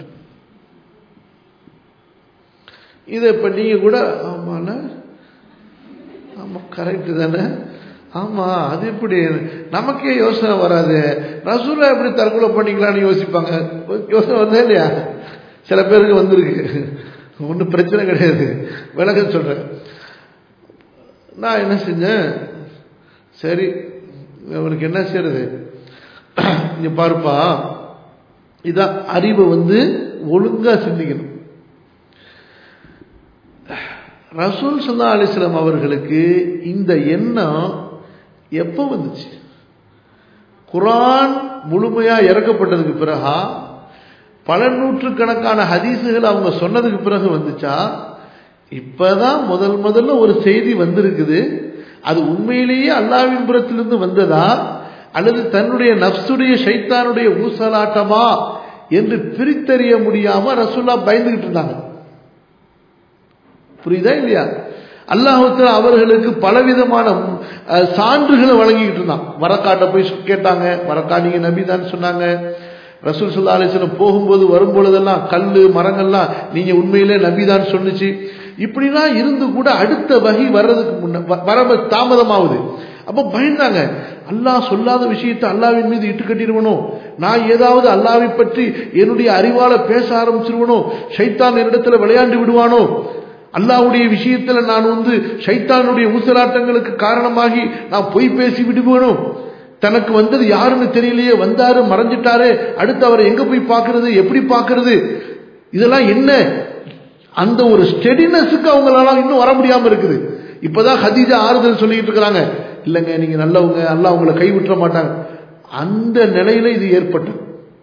இதை இப்ப நீங்க கூட ஆமால ஆமா கரெக்ட் தானே ஆமா அது எப்படி நமக்கே யோசனை வராது ரசூலா எப்படி தற்கொலை பண்ணிக்கலாம்னு யோசிப்பாங்க யோசனை வந்தா இல்லையா சில பேருக்கு வந்திருக்கு ஒன்றும் பிரச்சனை கிடையாது விளக்கம் சொல்றேன் நான் என்ன செஞ்சேன் சரி அவனுக்கு என்ன செய்யறது இங்க பாருப்பா இதான் அறிவை வந்து ஒழுங்கா சிந்திக்கணும் ரசூல் சுல்லா அலிஸ்லாம் அவர்களுக்கு இந்த எண்ணம் எப்போ வந்துச்சு குரான் முழுமையா இறக்கப்பட்டதுக்கு பிறகா பல நூற்றுக்கணக்கான ஹதீசுகள் அவங்க சொன்னதுக்கு பிறகு வந்துச்சா இப்பதான் முதல் முதல்ல ஒரு செய்தி வந்திருக்குது அது உண்மையிலேயே அல்லாவின் புறத்திலிருந்து வந்ததா அல்லது தன்னுடைய நப்சுடைய சைத்தானுடைய ஊசலாட்டமா என்று பிரித்தறிய முடியாம ரசூல்லா பயந்துகிட்டு இருந்தாங்க புரியுதா இல்லையா அல்லாஹத்துல அவர்களுக்கு பலவிதமான சான்றுகளை வழங்கிக்கிட்டு இருந்தான் வரக்காட்ட போய் கேட்டாங்க வரக்கா நீங்க நபிதான் சொன்னாங்க ரசூல் சுல்லா அலிஸ்லம் போகும்போது வரும்பொழுதெல்லாம் கல்லு மரங்கள்லாம் நீங்க உண்மையிலே நபிதான் சொன்னுச்சு இப்படிலாம் இருந்து கூட அடுத்த வகை வர்றதுக்கு முன்ன வர தாமதமாகுது அப்ப பயந்தாங்க அல்லாஹ் சொல்லாத விஷயத்தை அல்லாவின் மீது இட்டு கட்டிடுவனோ நான் ஏதாவது அல்லாவை பற்றி என்னுடைய அறிவால பேச ஆரம்பிச்சிருவனோ சைத்தான் என்னிடத்துல விளையாண்டு விடுவானோ அல்லாவுடைய விஷயத்துல நான் வந்து சைத்தானுடைய ஊசலாட்டங்களுக்கு காரணமாகி நான் பொய் பேசி விடுவேனோ தனக்கு வந்தது யாருன்னு தெரியலையே வந்தாரு மறைஞ்சிட்டாரு அடுத்து அவரை எங்க போய் பார்க்கிறது எப்படி பார்க்கிறது இதெல்லாம் என்ன அந்த ஒரு ஸ்டெடினஸுக்கு அவங்களால இன்னும் வர முடியாம இருக்குது இப்பதான் ஹதீஜா ஆறுதல் சொல்லிட்டு இருக்கிறாங்க இல்லைங்க நீங்க நல்லவங்க அல்ல அவங்கள கைவிட்ட மாட்டாங்க அந்த நிலையில இது ஏற்பட்டது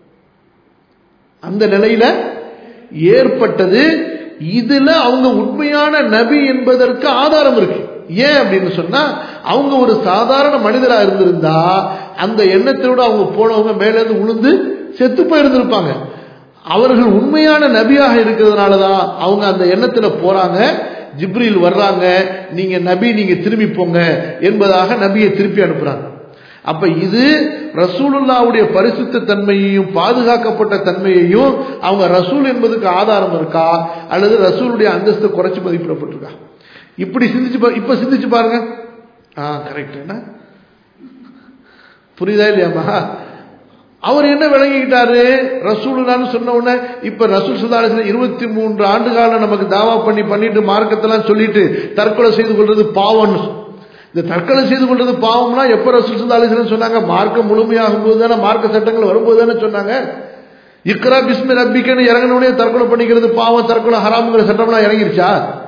அந்த நிலையில ஏற்பட்டது இதுல அவங்க உண்மையான நபி என்பதற்கு ஆதாரம் இருக்கு ஏன் அப்படின்னு சொன்னா அவங்க ஒரு சாதாரண மனிதரா இருந்திருந்தா அந்த எண்ணத்தோட அவங்க போனவங்க மேல இருந்து உளுந்து செத்து போயிருந்திருப்பாங்க அவர்கள் உண்மையான நபியாக இருக்கிறதுனாலதான் அவங்க அந்த எண்ணத்துல போறாங்க ஜிப்ரில் வர்றாங்க நீங்க நபி நீங்க திரும்பி போங்க என்பதாக நபியை திருப்பி அனுப்புறாங்க அப்ப இது ரசூலுல்லாவுடைய பரிசுத்த தன்மையையும் பாதுகாக்கப்பட்ட தன்மையையும் அவங்க ரசூல் என்பதுக்கு ஆதாரம் இருக்கா அல்லது ரசூலுடைய அந்தஸ்து குறைச்சு மதிப்பிடப்பட்டிருக்கா இப்படி சிந்திச்சு இப்ப சிந்திச்சு பாருங்க ஆ கரெக்ட் என்ன புரியுதா இல்லையாமா அவர் என்ன விளங்கிக்கிட்டாரு ரசூலுல்லான்னு சொன்ன உடனே இப்ப ரசூல் சுதாரத்தில் இருபத்தி மூன்று ஆண்டு காலம் நமக்கு தாவா பண்ணி பண்ணிட்டு மார்க்கத்தெல்லாம் சொல்லிட்டு தற்கொலை செய்து கொள்றது பாவம்னு இந்த தற்கொலை செய்து கொள்றது பாவம்னா எப்ப ரசூல் சுதாரத்தில் சொன்னாங்க மார்க்கம் முழுமையாகும் போது தானே மார்க்க சட்டங்கள் வரும்போது தானே சொன்னாங்க இக்ரா பிஸ்மி ரப்பிக்கன்னு இறங்கினோடனே தற்கொலை பண்ணிக்கிறது பாவம் தற்கொலை ஹராமுங்கிற சட்டம்லாம் இறங்கிருச்சா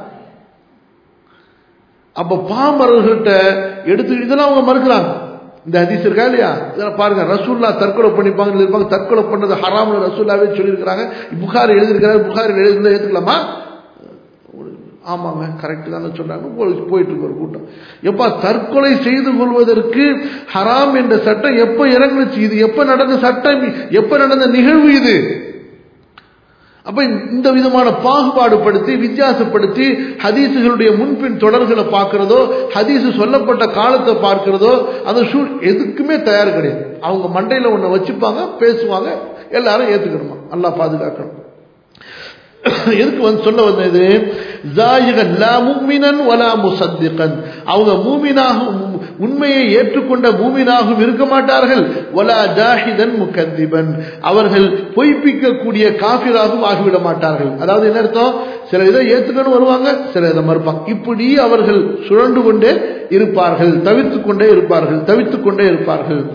அப்ப பாமரர்கிட்ட எடுத்து இதெல்லாம் அவங்க மறுக்கிறாங்க இந்த ஹதீஸ் இருக்கா இல்லையா இதெல்லாம் பாருங்க ரசூல்லா தற்கொலை பண்ணிப்பாங்க இருப்பாங்க தற்கொலை பண்ணது ஹராம்னு ரசூல்லாவே சொல்லியிருக்கிறாங்க புகார் எழுதியிருக்கிறாரு புகார் எழுதுல ஏத்துக்கலாமா ஆமாங்க கரெக்ட் தானே சொன்னாங்க போயிட்டு இருக்கு ஒரு கூட்டம் எப்பா தற்கொலை செய்து கொள்வதற்கு ஹராம் என்ற சட்டம் எப்ப இறங்குச்சு இது எப்ப நடந்த சட்டம் எப்ப நடந்த நிகழ்வு இது அப்ப இந்த விதமான பாகுபாடு படுத்தி வித்தியாசப்படுத்தி ஹதீசுகளுடைய முன்பின் தொடர்களை பார்க்கிறதோ ஹதீசு சொல்லப்பட்ட காலத்தை பார்க்கிறதோ அந்த ஷூ எதுக்குமே தயார் கிடையாது அவங்க மண்டையில ஒண்ணு வச்சுப்பாங்க பேசுவாங்க எல்லாரும் ஏத்துக்கணுமா நல்லா பாதுகாக்கணும் எதுக்கு வந்து சொல்ல வந்தது ஜாயிகன் லா முக்மினன் வலா முசத்திகன் அவங்க மூமினாக உண்மையை ஏற்றுக்கொண்ட மூமினாகவும் இருக்க மாட்டார்கள் வலா ஜாஹிதன் முகந்திபன் அவர்கள் பொய்ப்பிக்கக்கூடிய காபிராகவும் ஆகிவிட மாட்டார்கள் அதாவது என்ன அர்த்தம் சில இதை ஏற்றுக்கணும் வருவாங்க சில இதை மறுப்பாங்க இப்படி அவர்கள் சுழண்டு கொண்டே இருப்பார்கள் தவிர்த்து கொண்டே இருப்பார்கள் தவித்துக் கொண்டே இருப்பார்கள்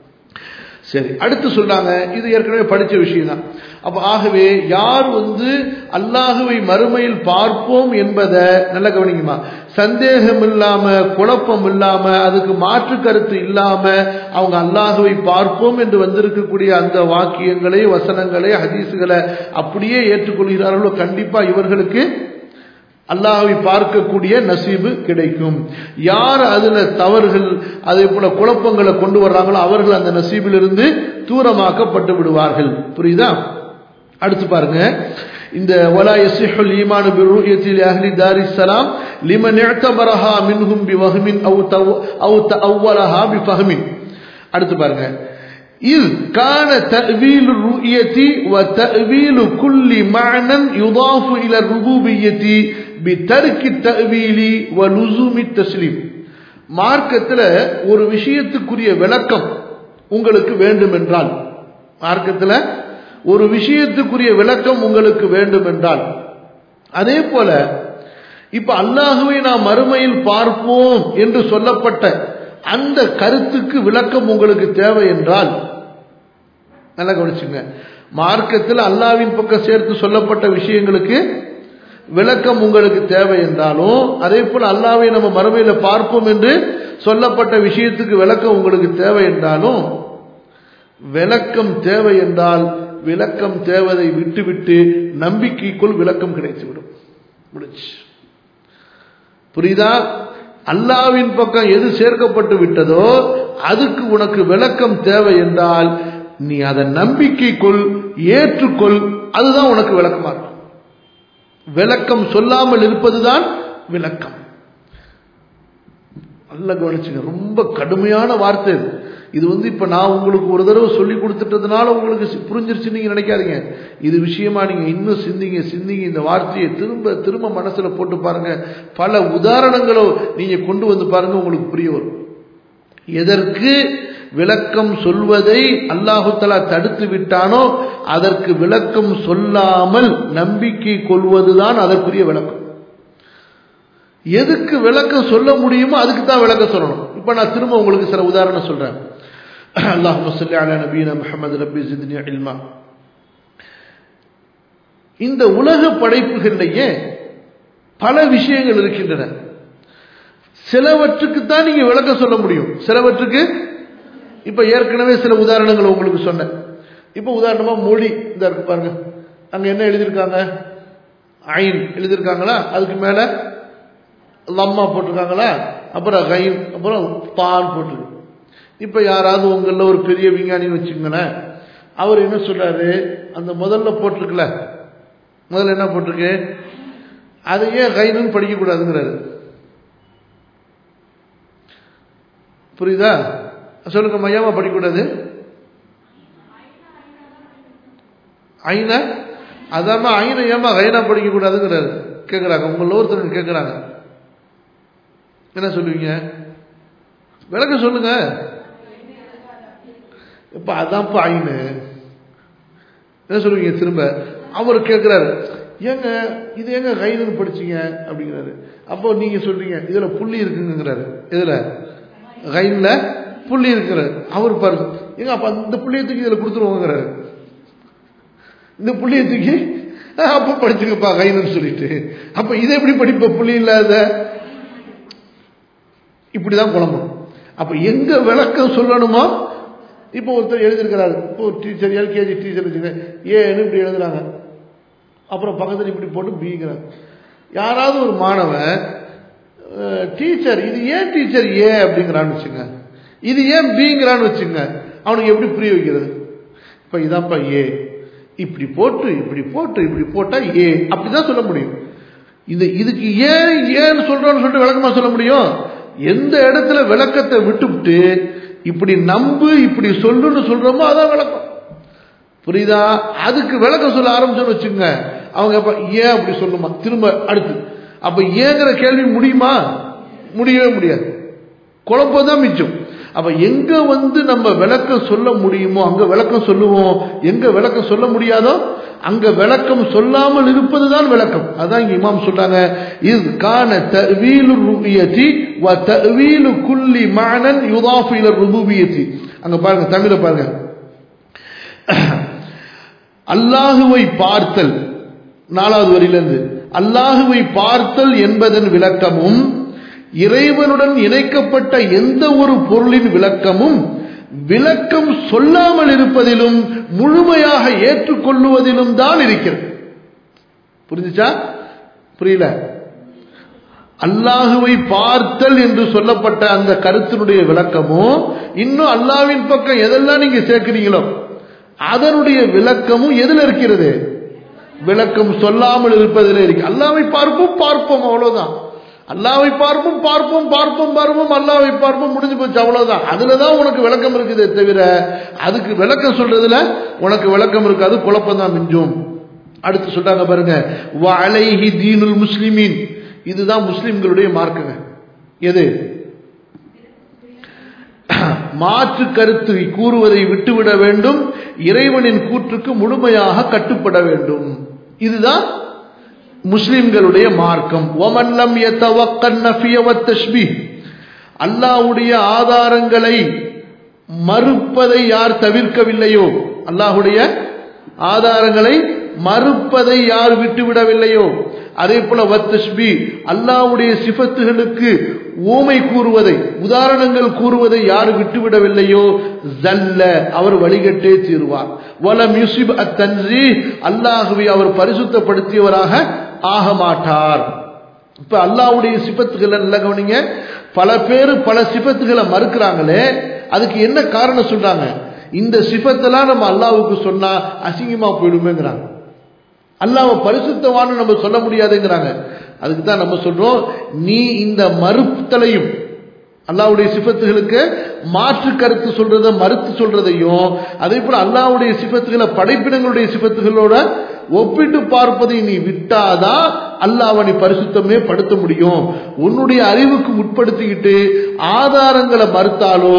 சரி அடுத்து சொல்றாங்க இது ஏற்கனவே படிச்ச விஷயம் தான் அப்ப ஆகவே யார் வந்து அல்லாஹுவை மறுமையில் பார்ப்போம் என்பதை நல்ல கவனிக்குமா சந்தேகம் இல்லாம குழப்பம் இல்லாம அதுக்கு மாற்று கருத்து இல்லாம அவங்க அல்லாஹுவை பார்ப்போம் என்று வந்திருக்கக்கூடிய அந்த வாக்கியங்களை வசனங்களை ஹதீசுகளை அப்படியே ஏற்றுக்கொள்கிறார்களோ கண்டிப்பா இவர்களுக்கு அல்லாஹை பார்க்கக்கூடிய நசீபு கிடைக்கும் யார் அதுல தவறுகள் அதே போல குழப்பங்களை கொண்டு வர்றாங்களோ அவர்கள் அந்த நசீபிலிருந்து தூரமாக்கப்பட்டு விடுவார்கள் புரியுதா அடுத்து பாருங்க இந்த வலா யசிஹுல் ஈமானு பிருயத்தில் அஹ்லி தாரி சலாம் லிமன் இஅ்தபரஹா மின்ஹும் பிவஹ்மின் அவு தவ் அவு தஅவ்வலஹா பிஃபஹ்மின் அடுத்து பாருங்க إذ كان تأويل الرؤية وتأويل كل معنى يضاف إلى الربوبية بترك التأويل ولزوم التسليم மார்க்கத்தில் ஒரு விஷயத்துக்குரிய விளக்கம் உங்களுக்கு வேண்டும் என்றால் மார்க்கத்தில் ஒரு விஷயத்துக்குரிய விளக்கம் உங்களுக்கு வேண்டும் என்றால் அதே போல இப்ப அல்லாஹுவை நாம் மறுமையில் பார்ப்போம் என்று சொல்லப்பட்ட அந்த கருத்துக்கு விளக்கம் உங்களுக்கு தேவை என்றால் நல்லா கவனிச்சுங்க மார்க்கத்தில் அல்லாவின் பக்கம் சேர்த்து சொல்லப்பட்ட விஷயங்களுக்கு விளக்கம் உங்களுக்கு தேவை என்றாலும் அதே போல அல்லாவை நம்ம மறுமையில பார்ப்போம் என்று சொல்லப்பட்ட விஷயத்துக்கு விளக்கம் உங்களுக்கு தேவை என்றாலும் விளக்கம் தேவை என்றால் விளக்கம் தேவதை விட்டுவிட்டு நம்பிக்கைக்குள் விளக்கம் கிடைத்துவிடும் முடிச்சு புரியுதா அல்லாவின் பக்கம் எது சேர்க்கப்பட்டு விட்டதோ அதுக்கு உனக்கு விளக்கம் தேவை என்றால் நீ அதை நம்பிக்கைக்குள் ஏற்றுக்கொள் அதுதான் உனக்கு விளக்கமா இருக்கும் விளக்கம் சொல்லாமல் இருப்பதுதான் விளக்கம் நல்ல கவனிச்சுங்க ரொம்ப கடுமையான வார்த்தை இது இது வந்து இப்ப நான் உங்களுக்கு ஒரு தடவை சொல்லி கொடுத்துட்டதுனால உங்களுக்கு புரிஞ்சிருச்சு நீங்க நினைக்காதீங்க இது விஷயமா நீங்க இன்னும் சிந்திங்க சிந்திங்க இந்த வார்த்தையை திரும்ப திரும்ப மனசுல போட்டு பாருங்க பல உதாரணங்களோ நீங்க கொண்டு வந்து பாருங்க உங்களுக்கு புரிய வரும் எதற்கு விளக்கம் சொல்வதை அல்லாஹு தலா தடுத்து விட்டானோ அதற்கு விளக்கம் சொல்லாமல் நம்பிக்கை கொள்வதுதான் அதற்குரிய விளக்கம் எதுக்கு விளக்கம் சொல்ல முடியுமோ அதுக்கு தான் விளக்கம் சொல்லணும் இப்ப நான் திரும்ப உங்களுக்கு சில உதாரணம் சொல்றேன் அல்லாஹ் சொல்லி அலா நபீன முஹம்மது ரப்பி ஜித்னி இல்மா இந்த உலக படைப்புகளிலேயே பல விஷயங்கள் இருக்கின்றன சிலவற்றுக்கு தான் நீங்க விளக்கம் சொல்ல முடியும் சிலவற்றுக்கு இப்ப ஏற்கனவே சில உதாரணங்கள் உங்களுக்கு சொன்னேன் இப்ப உதாரணமா மொழி இந்த இருக்கு பாருங்க அங்க என்ன எழுதியிருக்காங்க ஐன் எழுதியிருக்காங்களா அதுக்கு மேல லம்மா போட்டிருக்காங்களா அப்புறம் கைன் அப்புறம் தான் போட்டிருக்கு இப்ப யாராவது உங்கள ஒரு பெரிய விஞ்ஞானின்னு வச்சுக்கோங்களேன் அவர் என்ன சொல்றாரு அந்த முதல்ல போட்டிருக்குல முதல்ல என்ன போட்டிருக்கு அதை ஏன் கைனுன்னு படிக்கக்கூடாதுங்கிறாரு புரியுதா சொல்லுங்க மையாமா படிக்கக்கூடாது ஐனா அதாம ஐனை ஏமா கைனா படிக்கக்கூடாதுங்கிறாரு கேட்குறாங்க உங்கள ஒருத்தருக்கு கேட்குறாங்க என்ன சொல்லுவீங்க விளக்க சொல்லுங்க இப்ப அதான்ப்பா ஐனு என்ன சொல்லுவீங்க திரும்ப அவர் கேட்கிறாரு ஏங்க இது ஏங்க கைனுன்னு படிச்சீங்க அப்படிங்கிறாரு அப்போ நீங்க சொல்றீங்க இதுல புள்ளி இருக்குங்கிறாரு இதுல கைன்ல புள்ளி இருக்கிறாரு அவர் பாருங்க ஏங்க அப்ப அந்த புள்ளியை தூக்கி இதுல கொடுத்துருவோங்கிறாரு இந்த புள்ளியை தூக்கி அப்ப படிச்சுங்கப்பா கைனுன்னு சொல்லிட்டு அப்ப இதை எப்படி படிப்ப புள்ளி இல்லாத இப்படிதான் குழம்பும் அப்ப எங்க விளக்கம் சொல்லணுமோ இப்போ ஒருத்தர் எழுதியிருக்கிறாரு இப்போ ஒரு டீச்சர் எல்கேஜி டீச்சர் வச்சுங்க ஏன்னு இப்படி எழுதுறாங்க அப்புறம் பக்கத்தில் இப்படி போட்டு பிங்கிறாங்க யாராவது ஒரு மாணவன் டீச்சர் இது ஏன் டீச்சர் ஏ அப்படிங்கிறான்னு வச்சுங்க இது ஏன் பிங்கிறான்னு வச்சுங்க அவனுக்கு எப்படி புரிய வைக்கிறது இப்போ இதான்ப்பா ஏ இப்படி போட்டு இப்படி போட்டு இப்படி போட்டா ஏ அப்படிதான் சொல்ல முடியும் இது இதுக்கு ஏன் ஏன்னு சொல்றோம்னு சொல்லிட்டு விளக்கமா சொல்ல முடியும் எந்த இடத்துல விளக்கத்தை விட்டுவிட்டு இப்படி நம்பு இப்படி சொல்லுன்னு சொல்றோமோ அதான் விளக்கம் புரியுதா அதுக்கு விளக்கம் சொல்ல ஆரம்பிச்சோன்னு வச்சுங்க அவங்க அப்ப ஏன் அப்படி சொல்லுமா திரும்ப அடுத்து அப்ப ஏங்கிற கேள்வி முடியுமா முடியவே முடியாது குழப்பம் மிச்சம் அப்ப எங்க வந்து நம்ம விளக்கம் சொல்ல முடியுமோ அங்க விளக்கம் சொல்லுவோம் எங்க விளக்கம் சொல்ல முடியாதோ அங்க விளக்கம் சொல்லாமல் இருப்பதுதான் விளக்கம் அதான் இங்க இமாம் சொல்றாங்க இது கான தவீலு ருபியத்தி வ தவீலு குல்லி மானன் யுதாஃபு இல ருபுபியத்தி அங்க பாருங்க தமிழ பாருங்க அல்லாஹுவை பார்த்தல் நாலாவது வரியிலிருந்து அல்லாஹுவை பார்த்தல் என்பதன் விளக்கமும் இறைவனுடன் இணைக்கப்பட்ட எந்த ஒரு பொருளின் விளக்கமும் விளக்கம் சொல்லாமல் இருப்பதிலும் முழுமையாக ஏற்றுக்கொள்ளுவதிலும் தான் இருக்கிறது புரிஞ்சுச்சா புரியல அல்லாஹுவை பார்த்தல் என்று சொல்லப்பட்ட அந்த கருத்தினுடைய விளக்கமும் இன்னும் அல்லாவின் பக்கம் எதெல்லாம் நீங்க சேர்க்கிறீங்களோ அதனுடைய விளக்கமும் எதுல இருக்கிறது விளக்கம் சொல்லாமல் இருப்பதில் இருக்கு அல்லாவை பார்ப்போம் பார்ப்போம் அவ்வளவுதான் அல்லாவை பார்ப்போம் பார்ப்போம் பார்ப்போம் பார்ப்போம் அல்லாவை பார்ப்போம் முடிஞ்சு போச்சு அவ்வளவுதான் அதுலதான் உனக்கு விளக்கம் இருக்குதே தவிர அதுக்கு விளக்கம் சொல்றதுல உனக்கு விளக்கம் இருக்காது குழப்பம் தான் மிஞ்சும் அடுத்து சொல்றாங்க பாருங்க வலைஹி தீனுல் முஸ்லிமீன் இதுதான் முஸ்லிம்களுடைய மார்க்குங்க எது மாற்று கருத்து கூறுவதை விட்டுவிட வேண்டும் இறைவனின் கூற்றுக்கு முழுமையாக கட்டுப்பட வேண்டும் இதுதான் முஸ்லிம்களுடைய மார்க்கம் ஒமல்லம் அல்லாஹுடைய ஆதாரங்களை மறுப்பதை யார் தவிர்க்கவில்லையோ அல்லாஹுடைய ஆதாரங்களை மறுப்பதை யார் விட்டுவிடவில்லையோ அதே போல வத்தஷ்பி அல்லாவுடைய சிபத்துகளுக்கு ஓமை கூறுவதை உதாரணங்கள் கூறுவதை யார் விட்டுவிடவில்லையோ ஜல்ல அவர் வழிகட்டே தீர்வார் வலம் யுசிப் அத்தன்சி அல்லாஹுவை அவர் பரிசுத்தப்படுத்தியவராக ஆக மாட்டார் இப்ப அல்லாவுடைய சிபத்துகளை நல்ல கவனிங்க பல பேர் பல சிபத்துகளை மறுக்கிறாங்களே அதுக்கு என்ன காரணம் சொல்றாங்க இந்த சிபத்தெல்லாம் நம்ம அல்லாவுக்கு சொன்னா அசிங்கமா போயிடுமேங்கிறாங்க அல்லாவை பரிசுத்தவான்னு நம்ம சொல்ல முடியாதுங்கிறாங்க அதுக்கு தான் நம்ம சொல்றோம் நீ இந்த மறுத்தலையும் அல்லாவுடைய சிபத்துகளுக்கு மாற்று கருத்து சொல்றத மறுத்து சொல்றதையும் அதே போல அல்லாவுடைய சிபத்துகளை படைப்பினங்களுடைய சிபத்துகளோட ஒப்பிட்டு பார்ப்பதை நீ விட்டாதான் அல்லாஹ் நீ பரிசுத்தமே படுத்த முடியும் உன்னுடைய அறிவுக்கு உட்படுத்திக்கிட்டு ஆதாரங்களை மறுத்தாலோ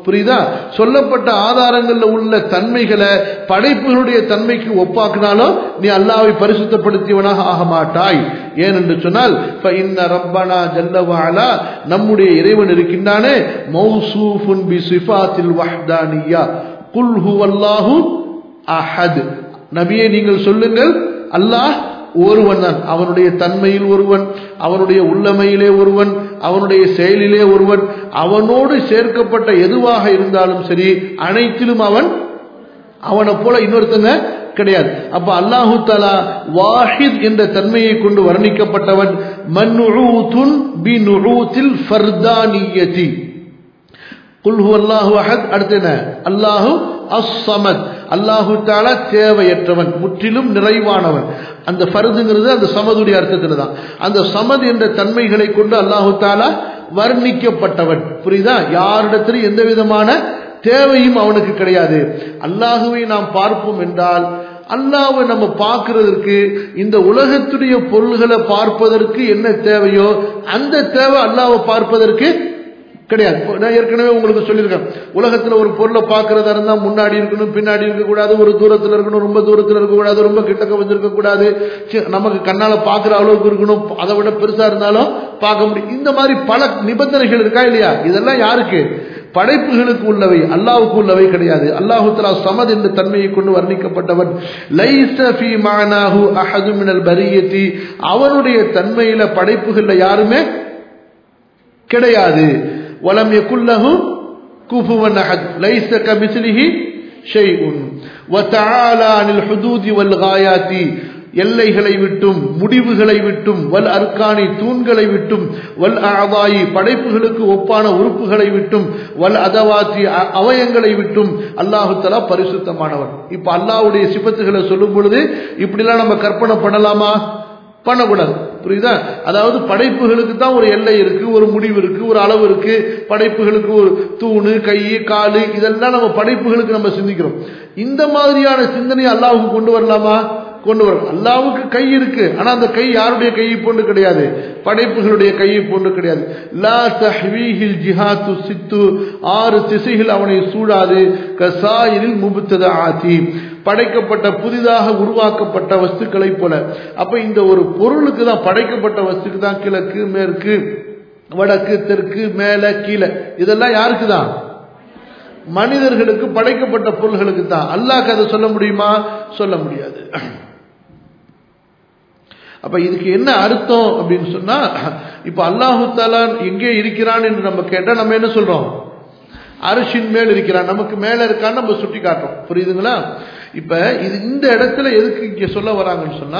புரியுதா சொல்லப்பட்ட ஆதாரங்கள்ல உள்ள தன்மைகளை படைப்புகளுடைய தன்மைக்கு ஒப்பாக்குனாலும் நீ அல்லாவை பரிசுத்தப்படுத்தியவனாக ஆக மாட்டாய் ஏனென்று சொன்னால் இன்ன ரப்பனா ஜல்லவாலா நம்முடைய இறைவன் இருக்கின்றானே மௌசூஃபுன் பி சிஃபாத்தில் வஹ்தானியா குல் ஹுவல்லாஹு அஹத் நபியே நீங்கள் சொல்லுங்கள் அல்லாஹ் ஒருவன் தான் அவனுடைய தன்மையில் ஒருவன் அவனுடைய உள்ளமையிலே ஒருவன் அவனுடைய செயலிலே ஒருவன் அவனோடு சேர்க்கப்பட்ட எதுவாக இருந்தாலும் சரி அனைத்திலும் அவன் அவனை போல இன்னொருத்தங்க கிடையாது அப்ப அல்லாஹு தாலா வாஹித் என்ற தன்மையை கொண்டு வர்ணிக்கப்பட்டவன் மன்னுஊத்துன் பி நுஊத்தில் ஃபர்தானியதி குல் அல்லாஹு அஹத் அடுத்து என்ன அல்லாஹு அஸ்ஸமத் அல்லாஹு தாலா தேவையற்றவன் முற்றிலும் நிறைவானவன் அந்த ஃபருதுங்கிறது அந்த சமதுடைய அர்த்தத்தில் தான் அந்த சமத் என்ற தன்மைகளை கொண்டு அல்லாஹு தாலா வர்ணிக்கப்பட்டவன் புரியுதா யாரிடத்திலும் எந்த விதமான தேவையும் அவனுக்கு கிடையாது அல்லாஹுவை நாம் பார்ப்போம் என்றால் அல்லாவை நம்ம பார்க்கறதற்கு இந்த உலகத்துடைய பொருள்களை பார்ப்பதற்கு என்ன தேவையோ அந்த தேவை அல்லாவை பார்ப்பதற்கு கிடையாது நான் ஏற்கனவே உங்களுக்கு சொல்லியிருக்கேன் உலகத்தில் ஒரு பொருளை பார்க்கறதா இருந்தால் முன்னாடி இருக்கணும் பின்னாடி இருக்கக்கூடாது ஒரு தூரத்தில் இருக்கணும் ரொம்ப தூரத்தில் இருக்கக்கூடாது ரொம்ப கிட்டக்க வச்சிருக்கக்கூடாது நமக்கு கண்ணால் பார்க்குற அளவுக்கு இருக்கணும் அதை விட பெருசாக இருந்தாலும் பார்க்க முடியும் இந்த மாதிரி பல நிபந்தனைகள் இருக்கா இல்லையா இதெல்லாம் யாருக்கு படைப்புகளுக்கு உள்ளவை அல்லாவுக்கு உள்ளவை கிடையாது அல்லாஹு தலா சமத் என்ற தன்மையை கொண்டு வர்ணிக்கப்பட்டவன் லைசபி மானாஹு அஹது மினல் பரியத்தி அவனுடைய தன்மையில படைப்புகள்ல யாருமே கிடையாது ولم يكن له كفوا احد ليس كمثله شيء وتعالى عن الحدود والغايات எல்லைகளை விட்டும் முடிவுகளை விட்டும் வல் அர்கானி தூண்களை விட்டும் வல் அவாயி படைப்புகளுக்கு ஒப்பான உறுப்புகளை விட்டும் வல் அதவாத்தி அவயங்களை விட்டும் அல்லாஹு தலா பரிசுத்தமானவன் இப்ப அல்லாஹுடைய சிபத்துகளை சொல்லும் பொழுது இப்படிலாம் நம்ம கற்பனை பண்ணலாமா பண்ணக்கூடாது புரியுதா அதாவது படைப்புகளுக்கு தான் ஒரு எல்லை இருக்கு ஒரு முடிவு இருக்கு ஒரு அளவு இருக்கு படைப்புகளுக்கு ஒரு தூணு கை காலு இதெல்லாம் நம்ம படைப்புகளுக்கு நம்ம சிந்திக்கிறோம் இந்த மாதிரியான சிந்தனை அல்லாவுக்கு கொண்டு வரலாமா கொண்டு வரும் அல்லாவுக்கு கை இருக்கு ஆனா அந்த கை யாருடைய கையை போன்று கிடையாது படைப்புகளுடைய கையை போன்று கிடையாது லா தஹ்வீஹில் ஜிஹாத்து சித்து ஆறு திசைகள் அவனை சூடாது கசாயிரில் முபுத்தத ஆதி படைக்கப்பட்ட புதிதாக உருவாக்கப்பட்ட வஸ்துக்களை போல அப்ப இந்த ஒரு பொருளுக்கு தான் படைக்கப்பட்ட வஸ்துக்கு தான் கிழக்கு மேற்கு வடக்கு தெற்கு மேல கீழே இதெல்லாம் யாருக்கு தான் மனிதர்களுக்கு படைக்கப்பட்ட பொருள்களுக்கு தான் அல்லாஹ் அதை சொல்ல முடியுமா சொல்ல முடியாது அப்ப இதுக்கு என்ன அர்த்தம் அப்படின்னு சொன்னா இப்ப அல்லாஹு தாலா எங்கே இருக்கிறான் என்று நம்ம கேட்டா நம்ம என்ன சொல்றோம் அரிசின் மேல் இருக்கிறான் நமக்கு மேல இருக்கான்னு நம்ம சுட்டி காட்டுறோம் புரியுதுங்களா இப்ப இது இந்த இடத்துல எதுக்கு இங்க சொல்ல வராங்கன்னு சொன்னா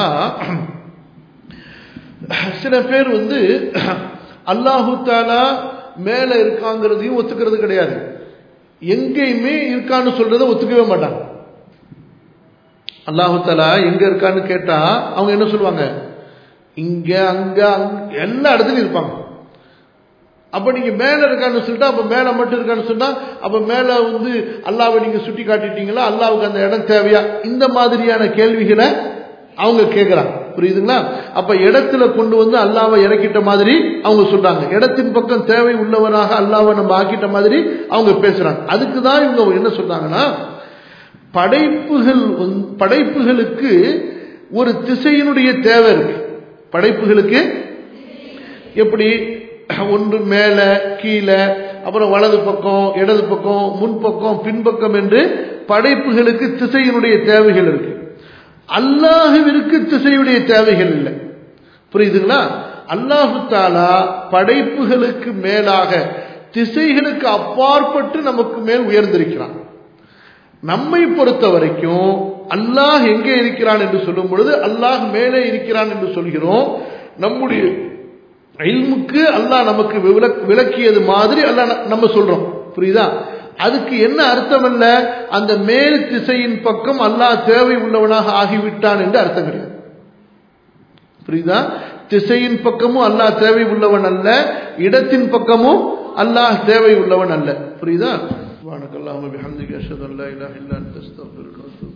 சில பேர் வந்து அல்லாஹு தாலா மேல இருக்காங்கிறதையும் ஒத்துக்கிறது கிடையாது எங்கேயுமே இருக்கான்னு சொல்றதை ஒத்துக்கவே மாட்டாங்க அல்லாஹு தாலா எங்க இருக்கான்னு கேட்டா அவங்க என்ன சொல்லுவாங்க இங்க அங்க எல்லா இடத்துலயும் இருப்பாங்க அப்ப நீங்க மேல இருக்கான்னு சொல்லிட்டா அப்ப மேல மட்டும் இருக்கான்னு சொன்னா அப்ப மேல வந்து அல்லாவை நீங்க சுட்டி காட்டிட்டீங்களா அல்லாவுக்கு அந்த இடம் தேவையா இந்த மாதிரியான கேள்விகளை அவங்க கேட்கிறாங்க புரியுதுங்களா அப்ப இடத்துல கொண்டு வந்து அல்லாவை இறக்கிட்ட மாதிரி அவங்க சொல்றாங்க இடத்தின் பக்கம் தேவை உள்ளவனாக அல்லாவை நம்ம ஆக்கிட்ட மாதிரி அவங்க பேசுறாங்க அதுக்கு தான் இவங்க என்ன சொல்றாங்கன்னா படைப்புகள் படைப்புகளுக்கு ஒரு திசையினுடைய தேவை இருக்கு படைப்புகளுக்கு எப்படி ஒன்று மேல கீழே அப்புறம் வலது பக்கம் இடது பக்கம் முன்பக்கம் பின்பக்கம் என்று படைப்புகளுக்கு திசையினுடைய தேவைகள் இருக்கு அல்லாஹுவிற்கு திசையுடைய தேவைகள் இல்லை புரியுதுங்களா அல்லாஹு தாலா படைப்புகளுக்கு மேலாக திசைகளுக்கு அப்பாற்பட்டு நமக்கு மேல் உயர்ந்திருக்கிறான் நம்மை பொறுத்த வரைக்கும் அல்லாஹ் எங்கே இருக்கிறான் என்று சொல்லும் பொழுது அல்லாஹ் மேலே இருக்கிறான் என்று சொல்கிறோம் நம்முடைய இல்முக்கு அல்லாஹ் நமக்கு விளக்கியது மாதிரி அல்லாஹ் நம்ம சொல்றோம் புரியுதா அதுக்கு என்ன அர்த்தம் அல்ல அந்த மேல் திசையின் பக்கம் அல்லாஹ் தேவை உள்ளவனாக ஆகிவிட்டான் என்று அர்த்தம் கிடையாது புரியுதா திசையின் பக்கமும் அல்லாஹ் தேவை உள்ளவன் அல்ல இடத்தின் பக்கமும் அல்லாஹ் தேவை உள்ளவன் அல்ல புரியுதா சுப்ஹானக்கல்லாஹு வபிஹம்திக அஷ்ஹது அன் லா இலாஹா இல்லா அன்த அஸ்தக்ஃபிருக்க வ அத்தூபு